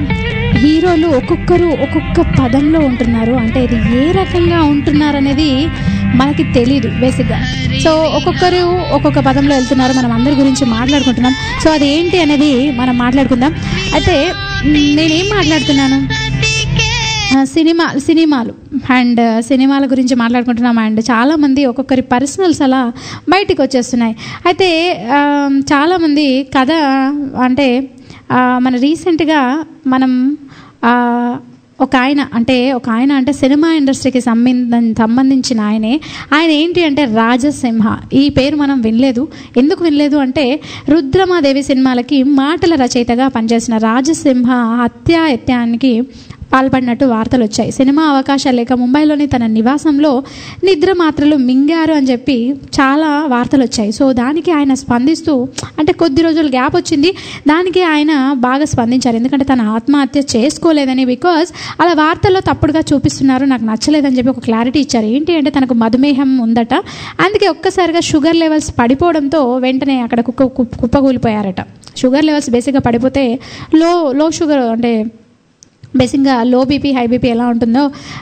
హీరోలు ఒక్కొక్కరు ఒక్కొక్క పదంలో ఉంటున్నారు అంటే ఇది ఏ రకంగా ఉంటున్నారు అనేది మనకి తెలియదు బేసిక్గా సో ఒక్కొక్కరు ఒక్కొక్క పదంలో వెళ్తున్నారు మనం అందరి గురించి మాట్లాడుకుంటున్నాం సో అది ఏంటి అనేది మనం మాట్లాడుకుందాం అయితే మ్, నేనేం మాట్లాడుతున్నాను ఆ, సినిమా సినిమాలు అండ్ సినిమాల గురించి మాట్లాడుకుంటున్నాం అండ్ చాలామంది ఒక్కొక్కరి పర్సనల్స్ అలా బయటికి వచ్చేస్తున్నాయి అయితే ఆ, చాలామంది కథ అంటే ఆ, మన రీసెంట్గా మనం ఆ, ఒక ఆయన అంటే ఒక ఆయన అంటే సినిమా ఇండస్ట్రీకి సంబంధ సంబంధించిన ఆయనే ఆయన ఏంటి అంటే రాజసింహ ఈ పేరు మనం వినలేదు ఎందుకు వినలేదు అంటే రుద్రమాదేవి సినిమాలకి మాటల రచయితగా పనిచేసిన రాజసింహ హత్యాయత్యానికి పాల్పడినట్టు వార్తలు వచ్చాయి సినిమా అవకాశాలు లేక ముంబైలోని తన నివాసంలో నిద్ర మాత్రలు మింగారు అని చెప్పి చాలా వార్తలు వచ్చాయి సో దానికి ఆయన స్పందిస్తూ అంటే కొద్ది రోజులు గ్యాప్ వచ్చింది దానికి ఆయన బాగా స్పందించారు ఎందుకంటే తన ఆత్మహత్య చేసుకోలేదని బికాజ్ అలా వార్తల్లో తప్పుడుగా చూపిస్తున్నారు నాకు నచ్చలేదని చెప్పి ఒక క్లారిటీ ఇచ్చారు ఏంటి అంటే తనకు మధుమేహం ఉందట అందుకే ఒక్కసారిగా షుగర్ లెవెల్స్ పడిపోవడంతో వెంటనే అక్కడ కుక్క కుప్ప- కుప్పకూలిపోయారట షుగర్ లెవెల్స్ బేసిక్గా పడిపోతే లో లో షుగర్ అంటే బేసిక్గా లో బీపీ హై బీపీ ఎలా ఉంటుందో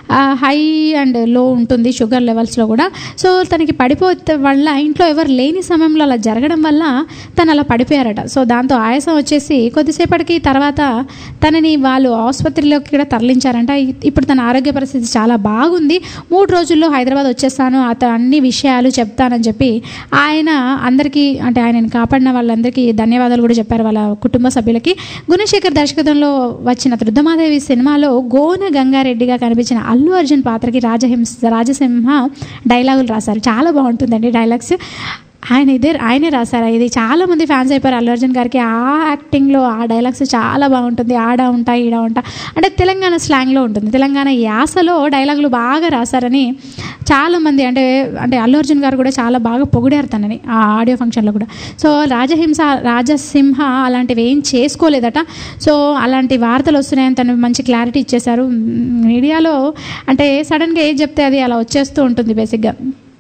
హై అండ్ లో ఉంటుంది షుగర్ లెవెల్స్లో కూడా సో తనకి పడిపోతే వల్ల ఇంట్లో ఎవరు లేని సమయంలో అలా జరగడం వల్ల తను అలా పడిపోయారట సో దాంతో ఆయాసం వచ్చేసి కొద్దిసేపటికి తర్వాత తనని వాళ్ళు ఆసుపత్రిలోకి కూడా తరలించారంట ఇ- ఇప్పుడు తన ఆరోగ్య పరిస్థితి చాలా బాగుంది మూడు రోజుల్లో హైదరాబాద్ వచ్చేస్తాను అతను అన్ని విషయాలు చెప్తానని చెప్పి ఆయన అందరికీ అంటే ఆయనని కాపాడిన వాళ్ళందరికీ ధన్యవాదాలు కూడా చెప్పారు వాళ్ళ కుటుంబ సభ్యులకి గుణశేఖర్ దర్శకత్వంలో వచ్చిన రుద్రమాదేవి సినిమాలో గోన గంగారెడ్డిగా కనిపించిన అల్లు అర్జున్ పాత్రకి రాజహింస రాజసింహ డైలాగులు రాశారు చాలా బాగుంటుందండి డైలాగ్స్ ఆయన ఇదే ఆయనే రాశారు ఇది చాలా మంది ఫ్యాన్స్ అయిపోయారు అల్లు అర్జున్ గారికి ఆ యాక్టింగ్లో ఆ డైలాగ్స్ చాలా బాగుంటుంది ఆడ ఉంటా ఈడ ఉంటా అంటే తెలంగాణ స్లాంగ్లో ఉంటుంది తెలంగాణ యాసలో డైలాగులు బాగా రాశారని చాలామంది అంటే అంటే అల్లు అర్జున్ గారు కూడా చాలా బాగా పొగిడారు తనని ఆ ఆడియో ఫంక్షన్లో కూడా సో రాజహింస రాజసింహ అలాంటివి ఏం చేసుకోలేదట సో అలాంటి వార్తలు వస్తున్నాయని తను మంచి క్లారిటీ ఇచ్చేశారు మీడియాలో అంటే సడన్గా ఏది చెప్తే అది అలా వచ్చేస్తూ ఉంటుంది బేసిక్గా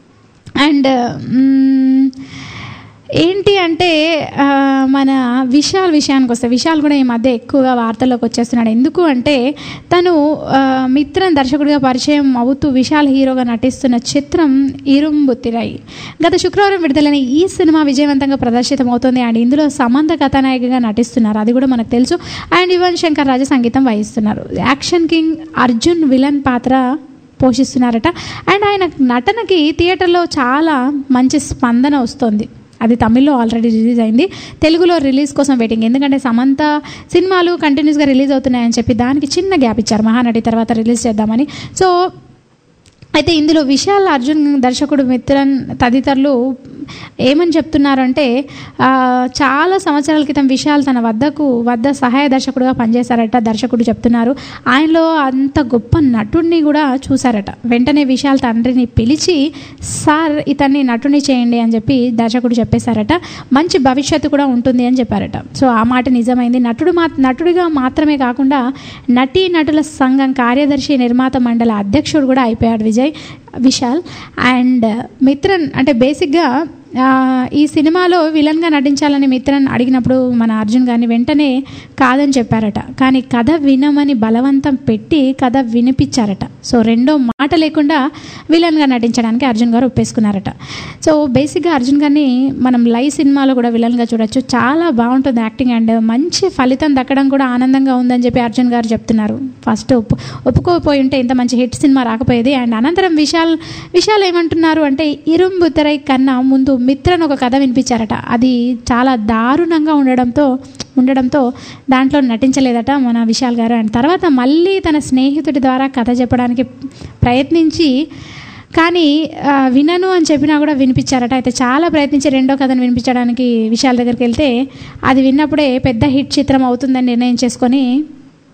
అండ్ మ్మ్, ఏంటి అంటే ఆ, మన విశాల్ విషయానికి వస్తే విశాల్ కూడా ఈ మధ్య ఎక్కువగా వార్తల్లోకి వచ్చేస్తున్నాడు ఎందుకు అంటే తను ఆ, మిత్రన్ దర్శకుడిగా పరిచయం అవుతూ విశాల్ హీరోగా నటిస్తున్న చిత్రం ఇరుంబుతిరై గత శుక్రవారం విడుదలైన ఈ సినిమా విజయవంతంగా ప్రదర్శితమవుతుంది అండ్ ఇందులో సమంత కథానాయికగా నటిస్తున్నారు అది కూడా మనకు తెలుసు అండ్ యువన్ శంకర్ రాజా సంగీతం వహిస్తున్నారు యాక్షన్ కింగ్ అర్జున్ విలన్ పాత్ర పోషిస్తున్నారట అండ్ ఆయన నటనకి థియేటర్లో చాలా మంచి స్పందన వస్తుంది అది తమిళ్లో ఆల్రెడీ రిలీజ్ అయింది తెలుగులో రిలీజ్ కోసం వెయిటింగ్ ఎందుకంటే సమంత సినిమాలు కంటిన్యూస్గా రిలీజ్ అవుతున్నాయని చెప్పి దానికి చిన్న గ్యాప్ ఇచ్చారు మహానటి తర్వాత రిలీజ్ చేద్దామని సో అయితే ఇందులో విశాల్ అర్జున్ దర్శకుడు మిత్రన్ తదితరులు ఏమని చెప్తున్నారు అంటే ఆ, చాలా సంవత్సరాల క్రితం విశాల్ తన వద్దకు వద్ద సహాయ దర్శకుడుగా పనిచేశారట దర్శకుడు చెప్తున్నారు ఆయనలో అంత గొప్ప నటుడిని కూడా చూశారట వెంటనే విశాల్ తండ్రిని పిలిచి సార్ ఇతన్ని నటుని చేయండి అని చెప్పి దర్శకుడు చెప్పేశారట మంచి భవిష్యత్తు కూడా ఉంటుంది అని చెప్పారట సో ఆ మాట నిజమైంది నటుడు మా నటుడిగా మాత్రమే కాకుండా నటీ నటుల సంఘం కార్యదర్శి నిర్మాత మండలి అధ్యక్షుడు కూడా అయిపోయాడు విజయ్ విశాల్ అండ్ మిత్రన్ అంటే బేసిక్గా ఆ, ఈ సినిమాలో విలన్గా నటించాలని మిత్రన్ అడిగినప్పుడు మన అర్జున్ గారిని వెంటనే కాదని చెప్పారట కానీ కథ వినమని బలవంతం పెట్టి కథ వినిపించారట సో రెండో మాట లేకుండా విలన్గా నటించడానికి అర్జున్ గారు ఒప్పేసుకున్నారట సో బేసిక్గా అర్జున్ గారిని మనం లైవ్ సినిమాలో కూడా విలన్గా చూడొచ్చు చాలా బాగుంటుంది యాక్టింగ్ అండ్ మంచి ఫలితం దక్కడం కూడా ఆనందంగా ఉందని చెప్పి అర్జున్ గారు చెప్తున్నారు ఫస్ట్ ఒప్పు ఒప్పుకోపోయి ఉంటే ఇంత మంచి హిట్ సినిమా రాకపోయేది అండ్ అనంతరం విశాల్ విశాల్ ఏమంటున్నారు అంటే ఇరుంబుతరై కన్నా ముందు మిత్రన్ ఒక కథ వినిపించారట అది చాలా దారుణంగా ఉండడంతో ఉండడంతో దాంట్లో నటించలేదట మన విశాల్ గారు అండ్ తర్వాత మళ్ళీ తన స్నేహితుడి ద్వారా కథ చెప్పడానికి ప్రయత్నించి కానీ ఆ, వినను అని చెప్పినా కూడా వినిపించారట అయితే చాలా ప్రయత్నించి రెండో కథను వినిపించడానికి విశాల్ దగ్గరికి వెళ్తే అది విన్నప్పుడే పెద్ద హిట్ చిత్రం అవుతుందని నిర్ణయం చేసుకొని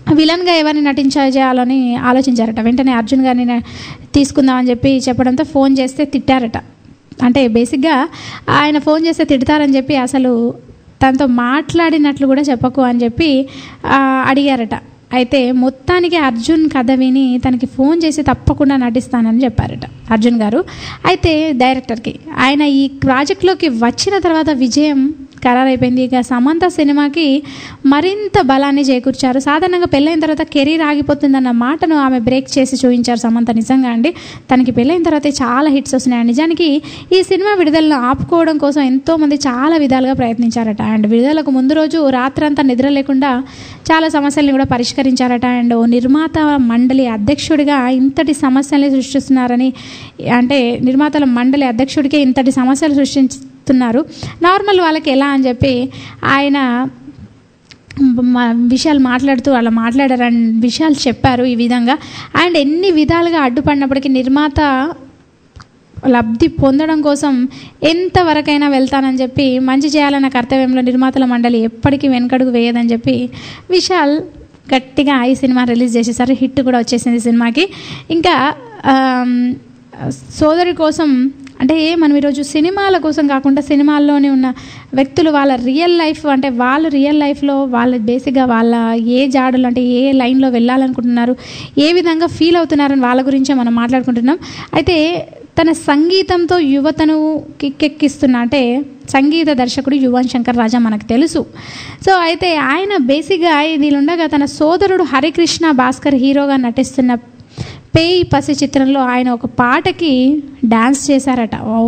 విలన్గా ఎవరిని నటించేయాలని ఆలోచించారట వెంటనే అర్జున్ గారిని న- తీసుకుందామని చెప్పి చెప్పడంతో ఫోన్ చేస్తే తిట్టారట అంటే బేసిక్గా ఆయన ఫోన్ చేస్తే తిడతారని చెప్పి అసలు తనతో మాట్లాడినట్లు కూడా చెప్పకు అని చెప్పి ఆ, అడిగారట అయితే మొత్తానికి అర్జున్ కథ విని తనకి ఫోన్ చేసి తప్పకుండా నటిస్తానని చెప్పారట అర్జున్ గారు అయితే డైరెక్టర్కి ఆయన ఈ ప్రాజెక్ట్లోకి వచ్చిన తర్వాత విజయం ఖరారైపోయింది ఇక సమంత సినిమాకి మరింత బలాన్ని చేకూర్చారు సాధారణంగా పెళ్ళైన తర్వాత కెరీర్ ఆగిపోతుందన్న మాటను ఆమె బ్రేక్ చేసి చూపించారు సమంత నిజంగా అండి తనకి పెళ్ళైన తర్వాత చాలా హిట్స్ వస్తున్నాయి నిజానికి ఈ సినిమా విడుదలను ఆపుకోవడం కోసం ఎంతోమంది చాలా విధాలుగా ప్రయత్నించారట అండ్ విడుదలకు ముందు రోజు రాత్రంతా నిద్ర లేకుండా చాలా సమస్యల్ని కూడా పరిష్కరించారట అండ్ ఓ నిర్మాత మండలి అధ్యక్షుడిగా ఇంతటి సమస్యల్ని సృష్టిస్తున్నారని అంటే నిర్మాతల మండలి అధ్యక్షుడికే ఇంతటి సమస్యలు సృష్టిస్తున్నారు నార్మల్ వాళ్ళకి ఎలా అని చెప్పి ఆయన మా విషయాలు మాట్లాడుతూ అలా మాట్లాడారని విషయాలు చెప్పారు ఈ విధంగా అండ్ ఎన్ని విధాలుగా అడ్డుపడినప్పటికీ నిర్మాత లబ్ధి పొందడం కోసం ఎంతవరకైనా వెళ్తానని చెప్పి మంచి చేయాలన్న కర్తవ్యంలో నిర్మాతల మండలి ఎప్పటికీ వెనకడుగు వేయదని చెప్పి విశాల్ గట్టిగా ఈ సినిమా రిలీజ్ చేసేసారు హిట్ కూడా వచ్చేసింది సినిమాకి ఇంకా ఆమ్, సోదరి కోసం అంటే మనం ఈరోజు సినిమాల కోసం కాకుండా సినిమాల్లోనే ఉన్న వ్యక్తులు వాళ్ళ రియల్ లైఫ్ అంటే వాళ్ళు రియల్ లైఫ్లో వాళ్ళ బేసిక్గా వాళ్ళ ఏ జాడలు అంటే ఏ లైన్లో వెళ్ళాలనుకుంటున్నారు ఏ విధంగా ఫీల్ అవుతున్నారని వాళ్ళ గురించే మనం మాట్లాడుకుంటున్నాం అయితే తన సంగీతంతో యువతను కిక్కెక్కిస్తున్న అంటే సంగీత దర్శకుడు యువన్ శంకర్ రాజా మనకు తెలుసు సో అయితే ఆయన బేసిక్గా దీని ఉండగా తన సోదరుడు హరికృష్ణ భాస్కర్ హీరోగా నటిస్తున్న పేయి పసి చిత్రంలో ఆయన ఒక పాటకి డ్యాన్స్ చేశారట ఓ.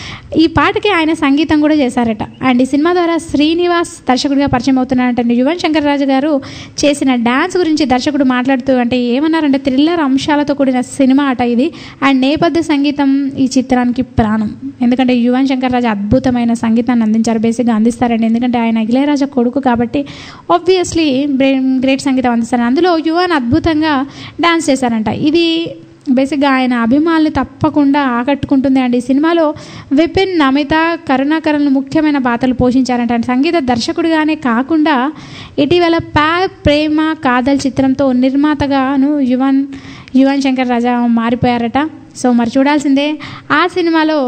ఈ పాటకి ఆయన సంగీతం కూడా చేశారట అండ్ ఈ సినిమా ద్వారా శ్రీనివాస్ దర్శకుడిగా పరిచయం అవుతున్నారంట యువన్ శంకర్ రాజు గారు చేసిన డ్యాన్స్ గురించి దర్శకుడు మాట్లాడుతూ అంటే ఏమన్నారంటే థ్రిల్లర్ అంశాలతో కూడిన సినిమా అట ఇది అండ్ నేపథ్య సంగీతం ఈ చిత్రానికి ప్రాణం ఎందుకంటే యువన్ శంకర్ రాజు అద్భుతమైన సంగీతాన్ని అందించారు బేసిక్గా అందిస్తారండి ఎందుకంటే ఆయన ఇళయరాజా కొడుకు కాబట్టి ఆబ్వియస్లీ గ్రేట్ సంగీతం అందిస్తారు అందులో యువన్ అద్భుతంగా డాన్స్ చేశారంట ఇది బేసిక్గా ఆయన అభిమానులు తప్పకుండా ఆకట్టుకుంటుంది అండి ఈ సినిమాలో విపిన్ నమిత కరుణాకరణ్ ముఖ్యమైన పాత్రలు పోషించారంట అండ్ సంగీత దర్శకుడిగానే కాకుండా ఇటీవల ప్యా ప్రేమ కాదల్ చిత్రంతో నిర్మాతగాను యువన్ యువన్ శంకర్ రాజా మారిపోయారట సో మరి చూడాల్సిందే ఆ సినిమాలో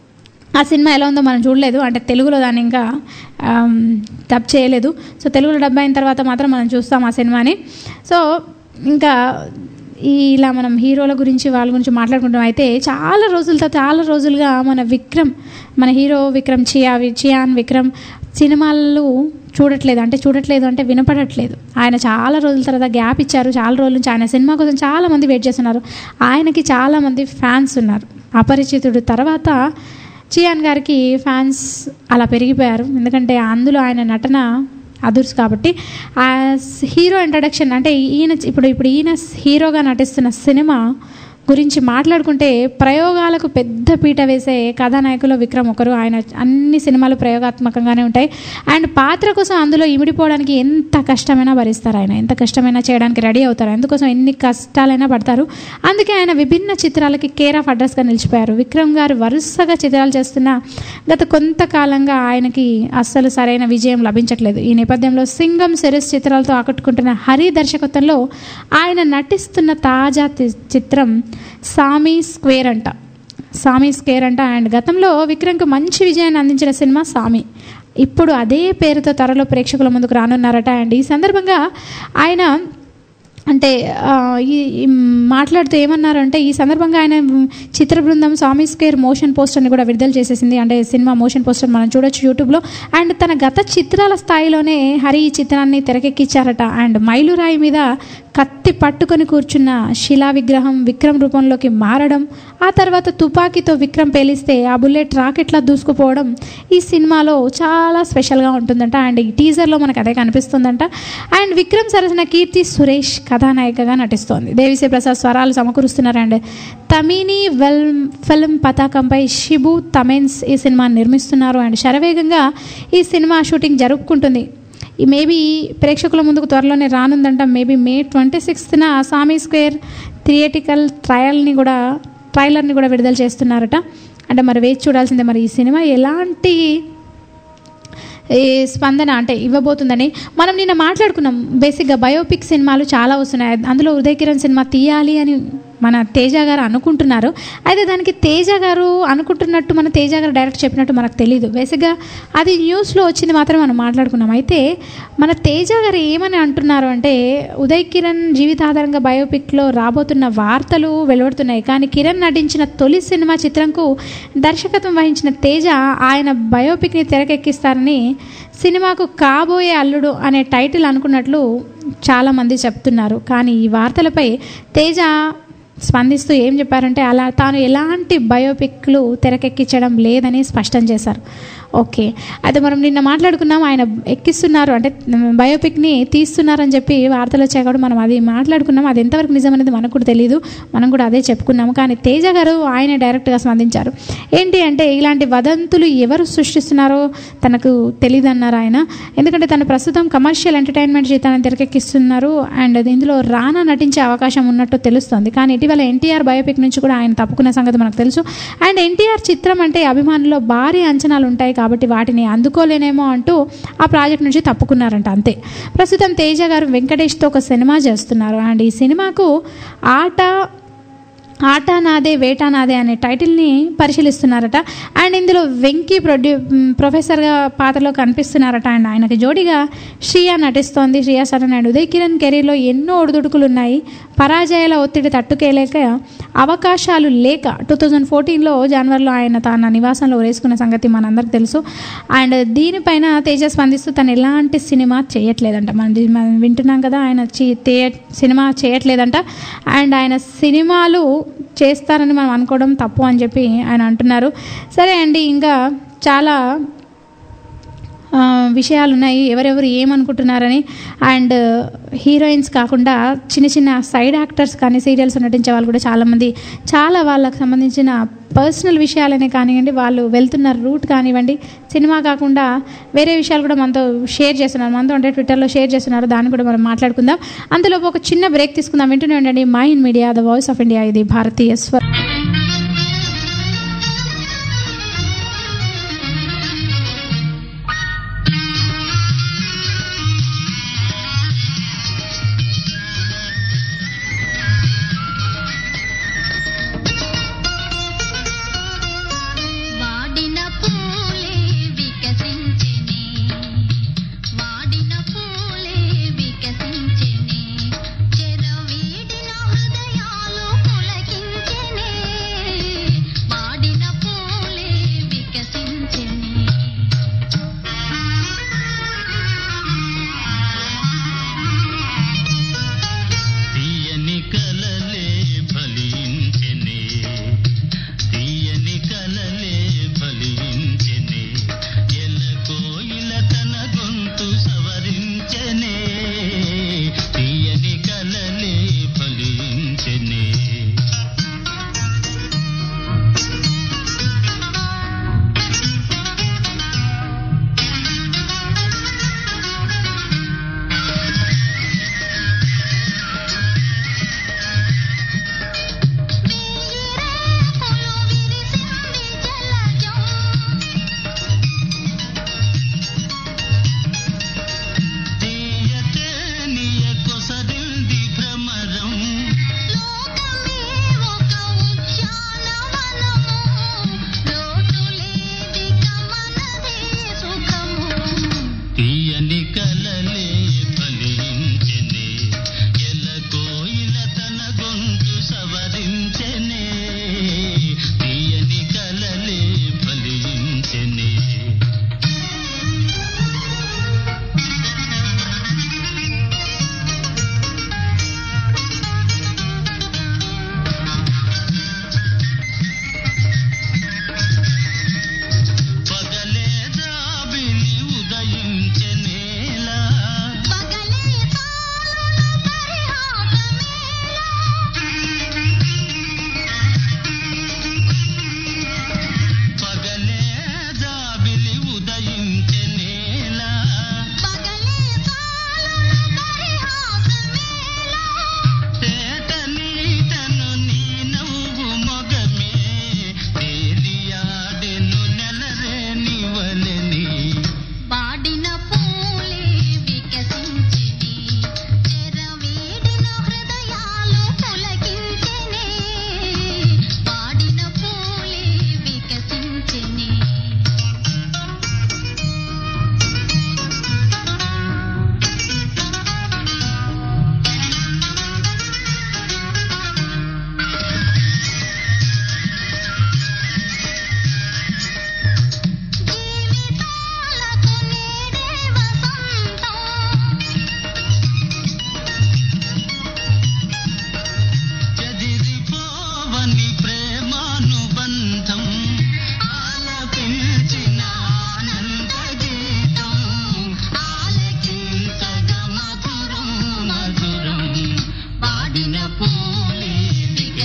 ఆ సినిమా ఎలా ఉందో మనం చూడలేదు అంటే తెలుగులో దాన్ని ఇంకా ఆమ్, డబ్ చేయలేదు సో తెలుగులో డబ్ అయిన తర్వాత మాత్రం మనం చూస్తాం ఆ సినిమాని సో ఇంకా ఈ ఇలా మనం హీరోల గురించి వాళ్ళ గురించి మాట్లాడుకుంటాం అయితే చాలా రోజులతో చాలా రోజులుగా మన విక్రమ్ మన హీరో విక్రమ్ చియా చియాన్ విక్రమ్ సినిమాలు చూడట్లేదు అంటే చూడట్లేదు అంటే వినపడట్లేదు ఆయన చాలా రోజుల తర్వాత గ్యాప్ ఇచ్చారు చాలా రోజుల నుంచి ఆయన సినిమా కోసం చాలా మంది వెయిట్ చేస్తున్నారు ఆయనకి చాలామంది ఫ్యాన్స్ ఉన్నారు అపరిచితుడు తర్వాత చియాన్ గారికి ఫ్యాన్స్ అలా పెరిగిపోయారు ఎందుకంటే అందులో ఆయన నటన అదుర్స్ కాబట్టి ఆ హీరో ఇంట్రడక్షన్ అంటే ఈయన ఇప్పుడు ఇప్పుడు ఈయన హీరోగా నటిస్తున్న సినిమా గురించి మాట్లాడుకుంటే ప్రయోగాలకు పెద్ద పీట వేసే కథానాయకులు విక్రమ్ ఒకరు ఆయన అన్ని సినిమాలు ప్రయోగాత్మకంగానే ఉంటాయి అండ్ పాత్ర కోసం అందులో ఇమిడిపోవడానికి ఎంత కష్టమైనా భరిస్తారు ఆయన ఎంత కష్టమైనా చేయడానికి రెడీ అవుతారు అందుకోసం ఎన్ని కష్టాలైనా పడతారు అందుకే ఆయన విభిన్న చిత్రాలకి కేర్ ఆఫ్ అడ్రస్గా నిలిచిపోయారు విక్రమ్ గారు వరుసగా చిత్రాలు చేస్తున్న గత కొంతకాలంగా ఆయనకి అస్సలు సరైన విజయం లభించట్లేదు ఈ నేపథ్యంలో సింగం సిరీస్ చిత్రాలతో ఆకట్టుకుంటున్న హరి దర్శకత్వంలో ఆయన నటిస్తున్న తాజా తి- చిత్రం సామీ స్క్వేర్ అంట సామీ స్క్వేర్ అంట అండ్ గతంలో విక్రమ్కి మంచి విజయాన్ని అందించిన సినిమా సామి ఇప్పుడు అదే పేరుతో త్వరలో ప్రేక్షకుల ముందుకు రానున్నారట అండ్ ఈ సందర్భంగా ఆయన అంటే ఆ, ఈ ఈ మాట్లాడుతూ ఏమన్నారంటే ఈ సందర్భంగా ఆయన చిత్ర బృందం స్వామి స్క్వేర్ మోషన్ పోస్టర్ని కూడా విడుదల చేసేసింది అంటే సినిమా మోషన్ పోస్టర్ మనం చూడొచ్చు యూట్యూబ్లో అండ్ తన గత చిత్రాల స్థాయిలోనే హరి ఈ చిత్రాన్ని తెరకెక్కించారట అండ్ మైలురాయి మీద కత్తి పట్టుకొని కూర్చున్న శిలా విగ్రహం విక్రమ్ రూపంలోకి మారడం ఆ తర్వాత తుపాకీతో విక్రమ్ పేలిస్తే ఆ బుల్లెట్ రాకెట్లా దూసుకుపోవడం ఈ సినిమాలో చాలా స్పెషల్గా ఉంటుందంట అండ్ ఈ టీజర్లో మనకు అదే కనిపిస్తుందంట అండ్ విక్రమ్ సరసన కీర్తి సురేష్ కథానాయికగా నటిస్తోంది దేవిశ్రీ ప్రసాద్ స్వరాలు సమకూరుస్తున్నారు అండ్ తమీని వెల్ ఫిల్మ్ పతాకంపై షిబు తమెన్స్ ఈ సినిమాని నిర్మిస్తున్నారు అండ్ శరవేగంగా ఈ సినిమా షూటింగ్ జరుపుకుంటుంది ఈ మేబీ ప్రేక్షకుల ముందుకు త్వరలోనే రానుందంట మేబీ మే ట్వంటీ సిక్స్త్న సామీ స్క్వేర్ థియేటికల్ ట్రయల్ని కూడా ట్రైలర్ని కూడా విడుదల చేస్తున్నారట అంటే మరి వేచి చూడాల్సిందే మరి ఈ సినిమా ఎలాంటి ఈ స్పందన అంటే ఇవ్వబోతుందని మనం నిన్న మాట్లాడుకున్నాం బేసిక్గా బయోపిక్ సినిమాలు చాలా వస్తున్నాయి అందులో ఉదయ్ కిరణ్ సినిమా తీయాలి అని మన తేజ గారు అనుకుంటున్నారు అయితే దానికి తేజ గారు అనుకుంటున్నట్టు మన తేజ గారు డైరెక్ట్ చెప్పినట్టు మనకు తెలియదు బేసిక్గా అది న్యూస్లో వచ్చింది మాత్రం మనం మాట్లాడుకున్నాం అయితే మన తేజ గారు ఏమని అంటున్నారు అంటే ఉదయ్ కిరణ్ జీవితాధారంగా బయోపిక్లో రాబోతున్న వార్తలు వెలువడుతున్నాయి కానీ కిరణ్ నటించిన తొలి సినిమా చిత్రంకు దర్శకత్వం వహించిన తేజ ఆయన బయోపిక్ని తెరకెక్కిస్తారని సినిమాకు కాబోయే అల్లుడు అనే టైటిల్ అనుకున్నట్లు చాలామంది చెప్తున్నారు కానీ ఈ వార్తలపై తేజ స్పందిస్తూ ఏం చెప్పారంటే అలా తాను ఎలాంటి బయోపిక్లు తెరకెక్కించడం లేదని స్పష్టం చేశారు ఓకే అయితే మనం నిన్న మాట్లాడుకున్నాం ఆయన ఎక్కిస్తున్నారు అంటే బయోపిక్ని తీస్తున్నారని చెప్పి వార్తలు వచ్చాయి కూడా మనం అది మాట్లాడుకున్నాం అది ఎంతవరకు నిజం అనేది మనకు కూడా తెలియదు మనం కూడా అదే చెప్పుకున్నాము కానీ తేజ గారు ఆయన డైరెక్ట్గా స్పందించారు ఏంటి అంటే ఇలాంటి వదంతులు ఎవరు సృష్టిస్తున్నారో తనకు తెలియదు అన్నారు ఆయన ఎందుకంటే తను ప్రస్తుతం కమర్షియల్ ఎంటర్టైన్మెంట్ జీతాన్ని తెరకెక్కిస్తున్నారు అండ్ ఇందులో రానా నటించే అవకాశం ఉన్నట్టు తెలుస్తుంది కానీ ఇటీవల ఎన్టీఆర్ బయోపిక్ నుంచి కూడా ఆయన తప్పుకున్న సంగతి మనకు తెలుసు అండ్ ఎన్టీఆర్ చిత్రం అంటే అభిమానుల్లో భారీ అంచనాలు ఉంటాయి కాబట్టి వాటిని అందుకోలేనేమో అంటూ ఆ ప్రాజెక్ట్ నుంచి తప్పుకున్నారంట అంతే ప్రస్తుతం తేజ గారు వెంకటేష్తో ఒక సినిమా చేస్తున్నారు అండ్ ఈ సినిమాకు ఆట ఆట నాదే వేట నాదే అనే టైటిల్ని పరిశీలిస్తున్నారట అండ్ ఇందులో వెంకీ ప్రొడ్యూ మ్, ప్రొఫెసర్గా పాత్రలో కనిపిస్తున్నారట అండ్ ఆయనకి జోడిగా శ్రియా నటిస్తోంది శ్రియా సరన్ అండ్ ఉదయ్ కిరణ్ కెరీర్లో ఎన్నో ఒడిదుడుకులు ఉన్నాయి పరాజయాల ఒత్తిడి తట్టుకేలేక అవకాశాలు లేక టూ థౌజండ్ ఫోర్టీన్లో జనవరిలో ఆయన తన నివాసంలో ఉరేసుకున్న సంగతి మనందరికి తెలుసు అండ్ దీనిపైన తేజ స్పందిస్తూ తను ఎలాంటి సినిమా చేయట్లేదంట మనం ది- మనం వింటున్నాం కదా ఆయన చి- తే సినిమా చేయట్లేదంట అండ్ ఆయన సినిమాలు చేస్తారని మనం అనుకోవడం తప్పు అని చెప్పి ఆయన అంటున్నారు సరే అండి ఇంకా చాలా ఆ, విషయాలు ఉన్నాయి ఎవరెవరు ఏమనుకుంటున్నారని అండ్ హీరోయిన్స్ కాకుండా చిన్న చిన్న సైడ్ యాక్టర్స్ కానీ సీరియల్స్ నటించే వాళ్ళు కూడా చాలామంది చాలా వాళ్ళకి సంబంధించిన పర్సనల్ విషయాలనే కానివ్వండి వాళ్ళు వెళ్తున్న రూట్ కానివ్వండి సినిమా కాకుండా వేరే విషయాలు కూడా మనతో షేర్ చేస్తున్నారు మనతో అంటే ట్విట్టర్లో షేర్ చేస్తున్నారు దాన్ని కూడా మనం మాట్లాడుకుందాం అంతలోపు ఒక చిన్న బ్రేక్ తీసుకుందాం వింటూనే ఉండండి Mind Media the voice of India ఇది భారతీయ స్వర వాడిన పూలే వికసించెనే వాడిన పూలే వికసించెనే చెరవీడిన హృదయాలు పులకించెనే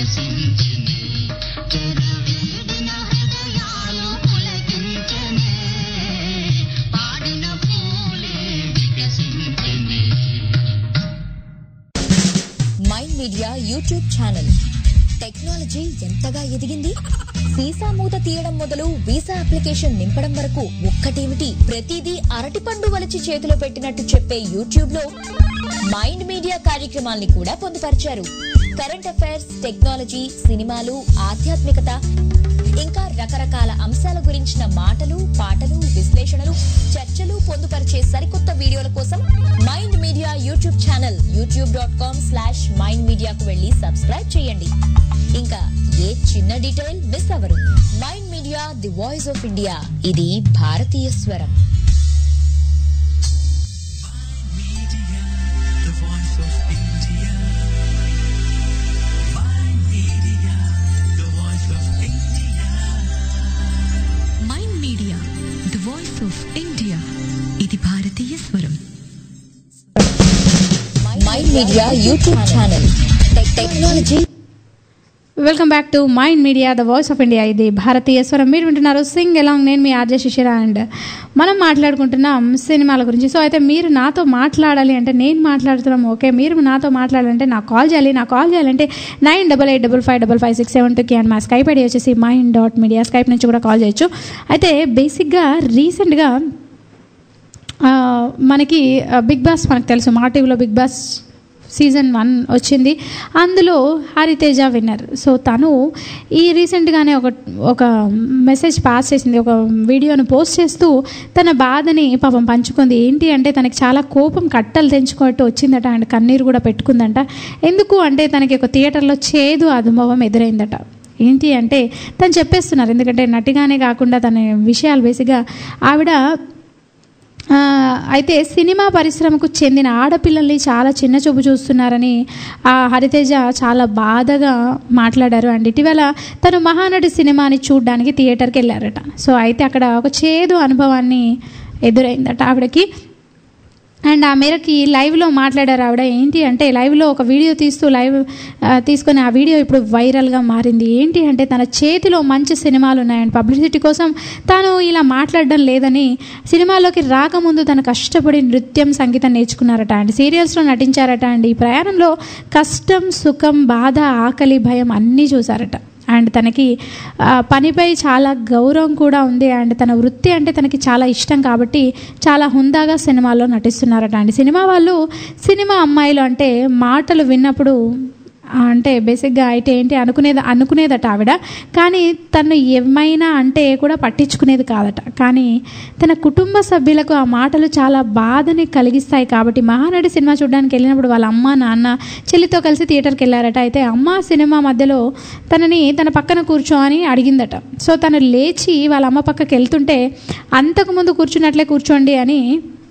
వికసించెనే చెరవీడిన హృదయాలు పులకించెనే పాడిన పూలే వికసించెనే Mind media YouTube channel technology ఎంతగా ఎదిగింది వీసా మూత తీయడం మొదలు వీసా అప్లికేషన్ నింపడం వరకు ఒక్కటేమిటి ప్రతిదీ అరటిపండు వలచి చేతిలో పెట్టినట్టు చెప్పే యూట్యూబ్ లో మైండ్ మీడియా కార్యక్రమాల్ని కూడా పొందుపరిచారు కరెంట్ అఫైర్స్ టెక్నాలజీ సినిమాలు ఆధ్యాత్మికత ఇంకా రకరకాల అంశాల గురించిన మాటలు పాటలు విశ్లేషణలు చర్చలు పొందుపరిచే సరికొత్త వీడియోల కోసం Mind media YouTube channel YouTube dot com slash Mind మీడియాకు వెళ్ళి సబ్స్క్రైబ్ చేయండి ఇంకా ఏ చిన్న డీటెయిల్ మిస్ అవ్వరు Mind media the voice of India ఇది భారతీయ స్వరం The voice of India. Mind Media, the voice of India. Mind media the voice of India ఇది భారతీయ స్వరం mind media YouTube channel technology welcome back to mind media the voice of India ఇది భారతీయ స్వరం మీరు వింటున్నారు సింగ్ ఎలాంగ్ నేను మీ RJ శిశిర అండ్ మనం మాట్లాడుకుంటున్నాం సినిమాల గురించి సో అయితే మీరు నాతో మాట్లాడాలి అంటే నేను మాట్లాడుతున్నాం ఓకే మీరు నాతో మాట్లాడాలంటే నాకు కాల్ చేయాలి నాకు కాల్ చేయాలంటే nine double eight double five double five six seven టూకి అండ్ మా స్కైప్ ఐడి వచ్చేసి మైండ్ డాట్ మీడియా స్కైప్ నుంచి కూడా కాల్ చేయొచ్చు అయితే బేసిక్గా రీసెంట్గా ఆ, మనకి ఆ, బిగ్ బాస్ మనకు తెలుసు మా టీవీలో బిగ్ బాస్ సీజన్ వన్ వచ్చింది అందులో హరితేజ విన్నర్ సో తను ఈ రీసెంట్గానే ఒక ఒక మెసేజ్ పాస్ చేసింది ఒక వీడియోను పోస్ట్ చేస్తూ తన బాధని పాపం పంచుకుంది ఏంటి అంటే తనకి చాలా కోపం కట్టలు తెంచుకోవట్టు వచ్చిందట అండ్ కన్నీరు కూడా పెట్టుకుందంట ఎందుకు అంటే తనకి ఒక థియేటర్లో చేదు అనుభవం ఎదురైందట ఏంటి అంటే తను చెప్పేస్తున్నారు ఎందుకంటే నటిగానే కాకుండా తన విషయాలు బేసిక్గా ఆవిడ ఆ, అయితే సినిమా పరిశ్రమకు చెందిన ఆడపిల్లల్ని చాలా చిన్న చూపు చూస్తున్నారని ఆ హరితేజ చాలా బాధగా మాట్లాడారు అండ్ ఇటీవల తను మహానటి సినిమాని చూడడానికి థియేటర్కి వెళ్ళారట సో అయితే అక్కడ ఒక చేదు అనుభవాన్ని ఎదురైందట ఆవిడకి అండ్ ఆ మేరకి లైవ్లో మాట్లాడారు ఆవిడ ఏంటి అంటే లైవ్లో ఒక వీడియో తీస్తూ లైవ్ ఆ, తీసుకొని ఆ వీడియో ఇప్పుడు వైరల్గా మారింది ఏంటి అంటే తన చేతిలో మంచి సినిమాలు ఉన్నాయండి పబ్లిసిటీ కోసం తాను ఇలా మాట్లాడడం లేదని సినిమాలోకి రాకముందు తను కష్టపడి నృత్యం సంగీతం నేర్చుకున్నారట అండి సీరియల్స్లో నటించారట అండి ఈ ప్రయాణంలో కష్టం సుఖం బాధ ఆకలి భయం అన్నీ చూసారట అండ్ తనకి ఆ, పనిపై చాలా గౌరవం కూడా ఉంది అండ్ తన వృత్తి అంటే తనకి చాలా ఇష్టం కాబట్టి చాలా హుందాగా సినిమాల్లో నటిస్తున్నారట అండి సినిమా వాళ్ళు సినిమా అమ్మాయిలు అంటే మాటలు విన్నప్పుడు ఆ, అంటే బేసిక్గా అయితే ఏంటి అనుకునేది అనుకునేదట ఆవిడ కానీ తను ఏమైనా అంటే కూడా పట్టించుకునేది కాదట కానీ తన కుటుంబ సభ్యులకు ఆ మాటలు చాలా బాధని కలిగిస్తాయి కాబట్టి మహానటి సినిమా చూడడానికి వెళ్ళినప్పుడు వాళ్ళ అమ్మ నాన్న చెల్లితో కలిసి థియేటర్కి వెళ్ళారట అయితే అమ్మ సినిమా మధ్యలో తనని తన పక్కన కూర్చో అని అడిగిందట సో తను లేచి వాళ్ళ అమ్మ పక్కకి వెళ్తుంటే అంతకుముందు కూర్చున్నట్లే కూర్చోండి అని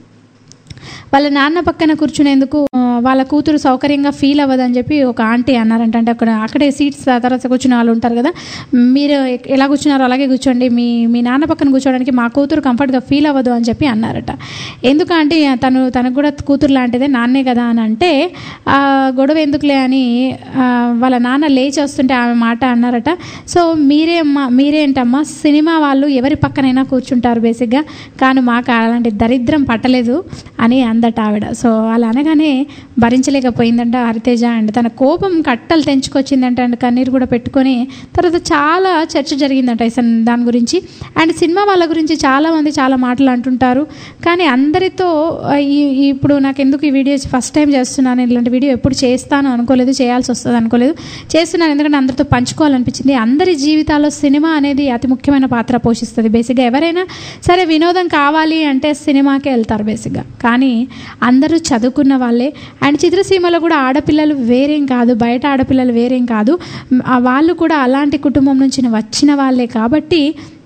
వాళ్ళ నాన్న పక్కన కూర్చునేందుకు ఆ, వాళ్ళ కూతురు సౌకర్యంగా ఫీల్ అవ్వదని చెప్పి ఒక ఆంటీ అన్నారంట అంటే అక్కడ అక్కడే సీట్స్ తర్వాత కూర్చునే వాళ్ళు ఉంటారు కదా మీరు ఎలా కూర్చున్నారో అలాగే కూర్చోండి మీ మీ నాన్న పక్కన కూర్చోవడానికి మా కూతురు కంఫర్ట్గా ఫీల్ అవ్వదు అని చెప్పి అన్నారట ఎందుకంటే తను తనకు కూడా కూతురు లాంటిదే నాన్నే కదా అని అంటే ఆ, గొడవ ఎందుకులే అని ఆ, వాళ్ళ నాన్న లేచి వస్తుంటే ఆమె మాట అన్నారట సో మీరే అమ్మా మీరేంటమ్మా సినిమా వాళ్ళు ఎవరి పక్కనైనా కూర్చుంటారు బేసిక్గా కానీ మాకు అలాంటి దరిద్రం పట్టలేదు అని అందట ఆవిడ సో అలా అనగానే భరించలేకపోయిందంట హరితేజ అండ్ తన కోపం కట్టలు తెంచుకొచ్చిందంట అండ్ కన్నీరు కూడా పెట్టుకొని తర్వాత చాలా చర్చ జరిగిందంట ఈ సన్- దాని గురించి అండ్ సినిమా వాళ్ళ గురించి చాలామంది చాలా మాటలు అంటుంటారు కానీ అందరితో ఆ, ఈ ఈ- ఇప్పుడు నాకు ఎందుకు ఈ వీడియోస్ ఫస్ట్ టైం చేస్తున్నాను ఇలాంటి వీడియో ఎప్పుడు చేస్తాను అనుకోలేదు చేయాల్సి వస్తుంది అనుకోలేదు చేస్తున్నాను ఎందుకంటే అందరితో పంచుకోవాలనిపించింది అందరి జీవితాల్లో సినిమా అనేది అతి ముఖ్యమైన పాత్ర పోషిస్తుంది బేసిక్గా ఎవరైనా సరే వినోదం కావాలి అంటే సినిమాకే వెళ్తారు బేసిక్గా కానీ అందరూ చదువుకున్న వాళ్ళే అండ్ చిత్రసీమలో కూడా ఆడపిల్లలు వేరేం కాదు బయట ఆడపిల్లలు వేరేం కాదు మ్, ఆ వాళ్ళు కూడా అలాంటి కుటుంబం నుంచి వచ్చిన వాళ్ళే కాబట్టి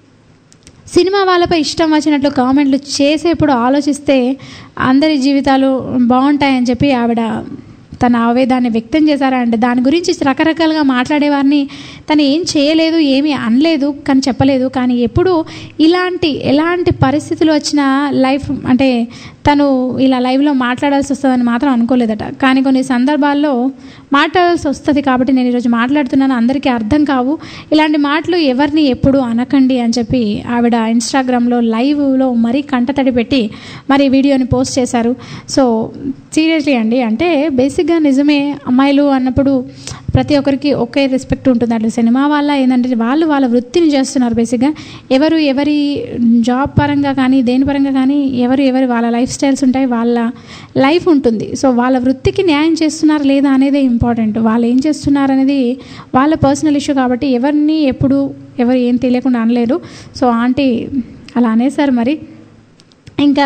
సినిమా వాళ్ళపై ఇష్టం వచ్చినట్లు కామెంట్లు చేసేప్పుడు ఆలోచిస్తే అందరి జీవితాలు బాగుంటాయని చెప్పి ఆవిడ తన ఆవేదాన్ని వ్యక్తం చేశారు అండ్ దాని గురించి రకరకాలుగా మాట్లాడేవారిని తను ఏం చేయలేదు ఏమీ అనలేదు కానీ చెప్పలేదు కానీ ఎప్పుడు ఇలాంటి ఎలాంటి పరిస్థితులు వచ్చినా లైఫ్ అంటే తను ఇలా లైవ్లో మాట్లాడాల్సి వస్తుందని మాత్రం అనుకోలేదట కానీ కొన్ని సందర్భాల్లో మాట్లాడాల్సి వస్తుంది కాబట్టి నేను ఈరోజు మాట్లాడుతున్నాను అందరికీ అర్థం కావు ఇలాంటి మాటలు ఎవరిని ఎప్పుడు అనకండి అని చెప్పి ఆవిడ ఇన్స్టాగ్రామ్లో లైవ్లో మరీ కంటతడి పెట్టి మరి ఈ వీడియోని పోస్ట్ చేశారు సో సీరియస్లీ అండి అంటే బేసిక్గా నిజమే అమ్మాయిలు అన్నప్పుడు ప్రతి ఒక్కరికి ఒకే రెస్పెక్ట్ ఉంటుంది అట్లా సినిమా వల్ల ఏంటంటే వాళ్ళు వాళ్ళ వృత్తిని చేస్తున్నారు బేసిక్గా ఎవరు ఎవరి జాబ్ పరంగా కానీ దేని పరంగా కానీ ఎవరు ఎవరి వాళ్ళ లైఫ్ స్టైల్స్ ఉంటాయి వాళ్ళ లైఫ్ ఉంటుంది సో వాళ్ళ వృత్తికి న్యాయం చేస్తున్నారు లేదా అనేది ఇంపార్టెంట్ వాళ్ళు ఏం చేస్తున్నారు అనేది వాళ్ళ పర్సనల్ ఇష్యూ కాబట్టి ఎవరిని ఎప్పుడు ఎవరు ఏం తెలియకుండా అనలేరు సో ఆంటీ అలా అనేసారు మరి ఇంకా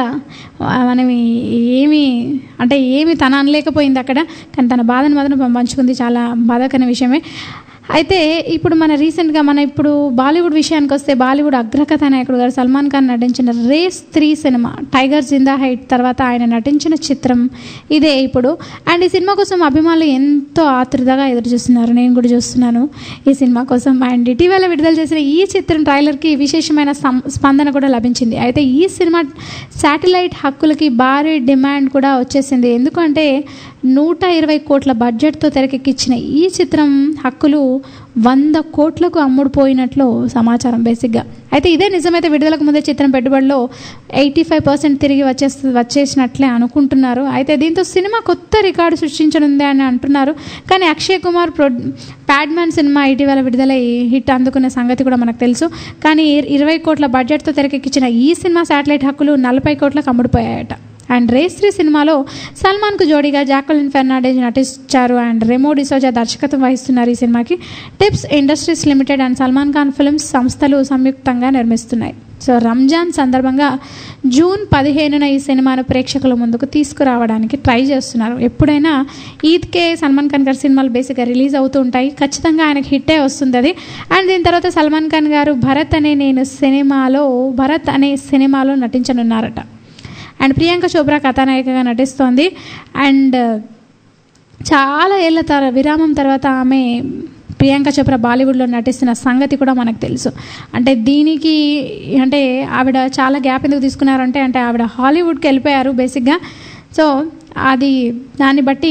మనం ఏమి అంటే ఏమి తన అనలేకపోయింది అక్కడ కానీ తన బాధను మాత్రం పంచుకుంది చాలా బాధాకరమైన విషయమే అయితే ఇప్పుడు మన రీసెంట్గా మన ఇప్పుడు బాలీవుడ్ విషయానికి వస్తే బాలీవుడ్ అగ్రకథ నాయకుడు గారు సల్మాన్ ఖాన్ నటించిన రేస్ త్రీ సినిమా టైగర్ జిందా హైట్ తర్వాత ఆయన నటించిన చిత్రం ఇదే ఇప్పుడు అండ్ ఈ సినిమా కోసం అభిమానులు ఎంతో ఆతృతగా ఎదురు చూస్తున్నారు నేను కూడా చూస్తున్నాను ఈ సినిమా కోసం అండ్ ఇటీవల విడుదల చేసిన ఈ చిత్రం ట్రైలర్కి విశేషమైన సం- స్పందన కూడా లభించింది అయితే ఈ సినిమా శాటిలైట్ హక్కులకి భారీ డిమాండ్ కూడా వచ్చేసింది ఎందుకంటే నూట ఇరవై కోట్ల బడ్జెట్తో తెరకెక్కించిన ఈ చిత్రం హక్కులు వంద కోట్లకు అమ్ముడుపోయినట్లు సమాచారం బేసిక్గా అయితే ఇదే నిజమైతే విడుదలకు ముందే చిత్రం పెట్టుబడిలో ఎయిటీ ఫైవ్ పర్సెంట్ తిరిగి వచ్చేస్తు వచ్చేసినట్లే అనుకుంటున్నారు అయితే దీంతో సినిమా కొత్త రికార్డు సృష్టించనుంది అని అంటున్నారు కానీ అక్షయ్ కుమార్ ప్రొ ప్యాడ్మ్యాన్ సినిమా ఇటీవల విడుదలై హిట్ అందుకున్న సంగతి కూడా మనకు తెలుసు కానీ ఇర- ఇరవై కోట్ల బడ్జెట్తో తెరకెక్కించిన ఈ సినిమా శాటిలైట్ హక్కులు నలభై కోట్లకు అమ్ముడుపోయాయట అండ్ రేస్ త్రీ సినిమాలో సల్మాన్కు జోడీగా జాక్వలిన్ ఫెర్నాండేజ్ నటించారు అండ్ రెమో డిసోజా దర్శకత్వం వహిస్తున్నారు ఈ సినిమాకి Tips Industries Limited and Salman Khan Films సంస్థలు సంయుక్తంగా నిర్మిస్తున్నాయి సో రంజాన్ సందర్భంగా జూన్ పదిహేనున ఈ సినిమాను ప్రేక్షకుల ముందుకు తీసుకురావడానికి ట్రై చేస్తున్నారు ఎప్పుడైనా ఈద్కే సల్మాన్ ఖాన్ గారి సినిమాలు బేసిక్గా రిలీజ్ అవుతూ ఉంటాయి ఖచ్చితంగా ఆయనకి హిట్టే వస్తుంది అది అండ్ దీని తర్వాత సల్మాన్ ఖాన్ గారు భరత్ అనే నేను సినిమాలో భరత్ అనే సినిమాలో నటించనున్నారట అండ్ ప్రియాంక చోప్రా కథానాయికగా నటిస్తోంది అండ్ చాలా ఏళ్ళ తర విరామం తర్వాత ఆమె ప్రియాంక చోప్రా బాలీవుడ్లో నటిస్తున్న సంగతి కూడా మనకు తెలుసు అంటే దీనికి అంటే ఆవిడ చాలా గ్యాప్ ఎందుకు తీసుకున్నారంటే అంటే ఆవిడ హాలీవుడ్కి వెళ్ళిపోయారు బేసిక్గా సో అది దాన్ని బట్టి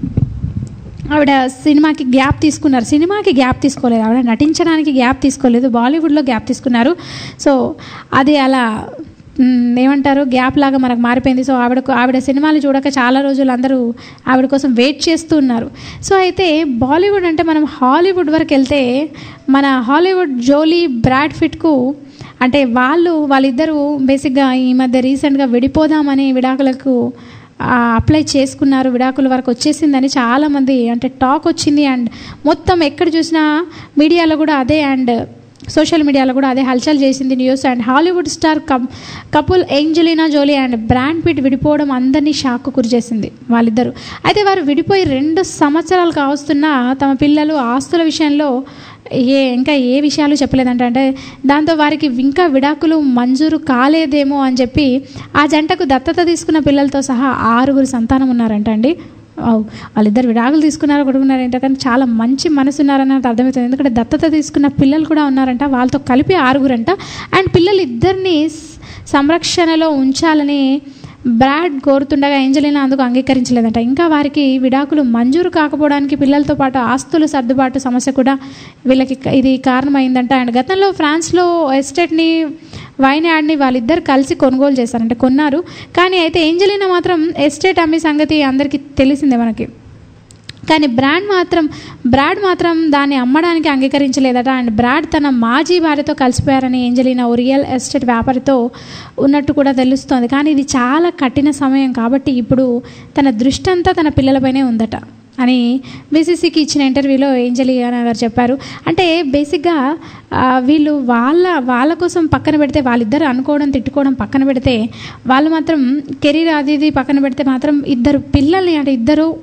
ఆవిడ సినిమాకి గ్యాప్ తీసుకున్నారు సినిమాకి గ్యాప్ తీసుకోలేదు ఆవిడ నటించడానికి గ్యాప్ తీసుకోలేదు బాలీవుడ్లో గ్యాప్ తీసుకున్నారు సో అది అలా మ్, ఏమంటారు గ్యాప్ లాగా మనకు మారిపోయింది సో ఆవిడకు ఆవిడ సినిమాలు చూడక చాలా రోజులు అందరూ ఆవిడ కోసం వెయిట్ చేస్తూ ఉన్నారు సో అయితే బాలీవుడ్ అంటే మనం హాలీవుడ్ వరకు వెళ్తే మన హాలీవుడ్ జోలీ బ్రాడ్ ఫిట్కు అంటే వాళ్ళు వాళ్ళిద్దరూ బేసిక్గా ఈ మధ్య రీసెంట్గా విడిపోదామని విడాకులకు ఆ, అప్లై చేసుకున్నారు విడాకుల వరకు వచ్చేసిందని చాలామంది అంటే టాక్ వచ్చింది అండ్ మొత్తం ఎక్కడ చూసినా మీడియాలో కూడా అదే అండ్ సోషల్ మీడియాలో కూడా అదే హల్చల్ చేసింది న్యూస్ అండ్ హాలీవుడ్ స్టార్ కప్ couple Angelina Jolie and Brad Pitt విడిపోవడం అందరినీ షాక్ గురిచేసింది వాళ్ళిద్దరూ అయితే వారు విడిపోయి రెండు సంవత్సరాలు కావస్తున్నా తమ పిల్లలు ఆస్తుల విషయంలో ఏ ఇంకా ఏ విషయాలు చెప్పలేదంట అంటే దాంతో వారికి ఇంకా విడాకులు మంజూరు కాలేదేమో అని చెప్పి ఆ జంటకు దత్తత తీసుకున్న పిల్లలతో సహా ఆరుగురు సంతానం ఉన్నారంట అండి వావ్. వాళ్ళిద్దరు విడాకులు తీసుకున్నారు కొడుకున్నారు ఏంటో కానీ చాలా మంచి మనసు ఉన్నారని నాకు అర్థమవుతుంది ఎందుకంటే దత్తత తీసుకున్న పిల్లలు కూడా ఉన్నారంట వాళ్ళతో కలిపి ఆరుగురంట అండ్ పిల్లలు ఇద్దరిని స్- సంరక్షణలో ఉంచాలని బ్రాడ్ కోరుతుండగా ఏంజలినా అందుకు అంగీకరించలేదంట ఇంకా వారికి విడాకులు మంజూరు కాకపోవడానికి పిల్లలతో పాటు ఆస్తుల సర్దుబాటు సమస్య కూడా వీళ్ళకి క- ఇది కారణమైందంట అండ్ గతంలో ఫ్రాన్స్లో ఎస్టేట్ని వైన్ యాడ్ని వాళ్ళిద్దరు కలిసి కొనుగోలు చేశారంటే కొన్నారు కానీ అయితే ఏంజలినా మాత్రం ఎస్టేట్ అమ్మే సంగతి అందరికీ తెలిసిందే మనకి కానీ బ్రాండ్ మాత్రం బ్రాడ్ మాత్రం దాన్ని అమ్మడానికి అంగీకరించలేదట అండ్ బ్రాడ్ తన మాజీ భార్యతో కలిసిపోయారని ఏంజలినా ఓ రియల్ ఎస్టేట్ వ్యాపారితో ఉన్నట్టు కూడా తెలుస్తోంది కానీ ఇది చాలా కఠిన సమయం కాబట్టి ఇప్పుడు తన దృష్టి అంతా తన పిల్లలపైనే ఉందట అని బీసీసీకి ఇచ్చిన ఇంటర్వ్యూలో ఏంజలియానా గారు చెప్పారు అంటే బేసిక్గా ఆ, వీళ్ళు వాళ్ళ వాళ్ళ కోసం పక్కన పెడితే వాళ్ళిద్దరు అనుకోవడం తిట్టుకోవడం పక్కన పెడితే వాళ్ళు మాత్రం కెరీర్ అది ఇది పక్కన పెడితే మాత్రం ఇద్దరు పిల్లల్ని అంటే ఇద్దరు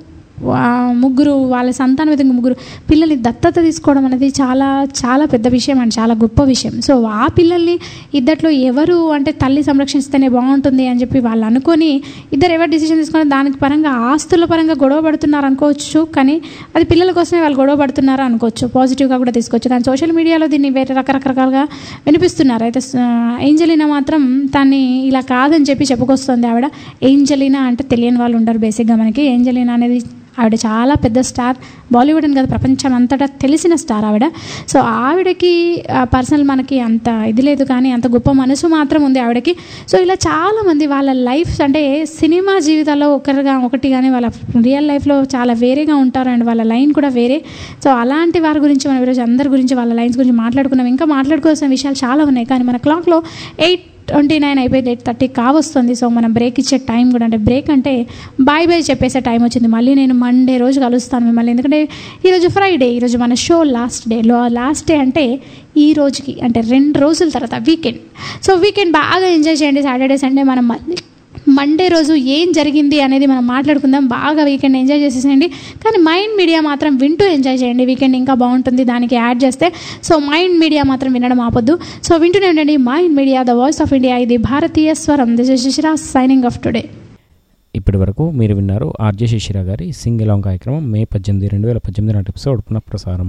వా- ముగ్గురు వాళ్ళ సంతానం విధంగా ముగ్గురు పిల్లల్ని దత్తత తీసుకోవడం అనేది చాలా చాలా పెద్ద విషయం అండి చాలా గొప్ప విషయం సో ఆ పిల్లల్ని ఇద్దట్లో ఎవరు అంటే తల్లి సంరక్షిస్తేనే బాగుంటుంది అని చెప్పి వాళ్ళు అనుకొని ఇద్దరు ఎవరు డిసిషన్ తీసుకొని దానికి పరంగా ఆస్తుల పరంగా గొడవ పడుతున్నారు అనుకోవచ్చు కానీ అది పిల్లల కోసమే వాళ్ళు గొడవ పడుతున్నారు అనుకోవచ్చు పాజిటివ్గా కూడా తీసుకోవచ్చు కానీ సోషల్ మీడియాలో దీన్ని వేరే రకరకాలుగా వినిపిస్తున్నారు అయితే ఆ, ఏంజలినా మాత్రం దాన్ని ఇలా కాదని చెప్పి చెప్పుకొస్తుంది ఆవిడ ఏంజలినా అంటే తెలియని వాళ్ళు ఉంటారు బేసిక్గా మనకి ఏంజలినా అనేది ఆవిడ చాలా పెద్ద స్టార్ బాలీవుడ్ అని కాదు ప్రపంచం అంతటా తెలిసిన స్టార్ ఆవిడ సో ఆవిడకి పర్సనల్ మనకి అంత ఇది లేదు కానీ అంత గొప్ప మనసు మాత్రం ఉంది ఆవిడకి సో ఇలా చాలామంది వాళ్ళ లైఫ్ అంటే సినిమా జీవితాల్లో ఒకరిగా ఒకటి కానీ వాళ్ళ రియల్ లైఫ్లో చాలా వేరేగా ఉంటారు అండ్ వాళ్ళ లైన్ కూడా వేరే సో అలాంటి వారి గురించి మనం ఈరోజు అందరి గురించి వాళ్ళ లైన్స్ గురించి మాట్లాడుకున్నాం ఇంకా మాట్లాడుకోవాల్సిన విషయాలు చాలా ఉన్నాయి కానీ మన క్లాక్లో ఎయిట్ ట్వంటీ నైన్ అయిపోయింది ఎయిట్ థర్టీ కావస్తుంది సో మనం బ్రేక్ ఇచ్చే టైం కూడా అంటే బ్రేక్ అంటే బాయ్ బాయ్ చెప్పేసే టైం వచ్చింది మళ్ళీ నేను మండే రోజు కలుస్తాను మిమ్మల్ని ఎందుకంటే ఈరోజు ఫ్రైడే ఈరోజు మన షో లాస్ట్ డే లో లాస్ట్ డే అంటే ఈ రోజుకి అంటే రెండు రోజుల తర్వాత వీకెండ్ సో వీకెండ్ బాగా ఎంజాయ్ చేయండి సాటర్డే సండే మనం మళ్ళీ మండే రోజు ఏం జరిగింది అనేది మనం మాట్లాడుకుందాం బాగా వీకెండ్ ఎంజాయ్ చేసేసేయండి కానీ మైండ్ మీడియా మాత్రం వింటూ ఎంజాయ్ చేయండి వీకెండ్ ఇంకా బాగుంటుంది దానికి యాడ్ చేస్తే సో మైండ్ మీడియా మాత్రం వినడం ఆపొద్దు సో వింటూనే ఉండండి mind media the voice of India ఇది భారతీయ స్వరం this is Shishira signing off today ఇప్పటి వరకు మీరు విన్నారు ఆర్జే శిశిర గారి సింగ్ ఎలాంగ్ కార్యక్రమం మే పద్దెనిమిది రెండు వేల పద్దెనిమిది నాటి ఎపిసోడ్ పునఃప్రసారం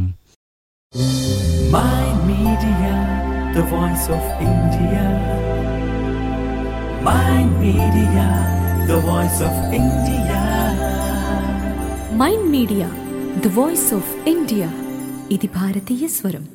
Mind Media, the voice of India. Mind Media, the voice of India. Mind media the voice of India ఇది భారతీయ స్వరం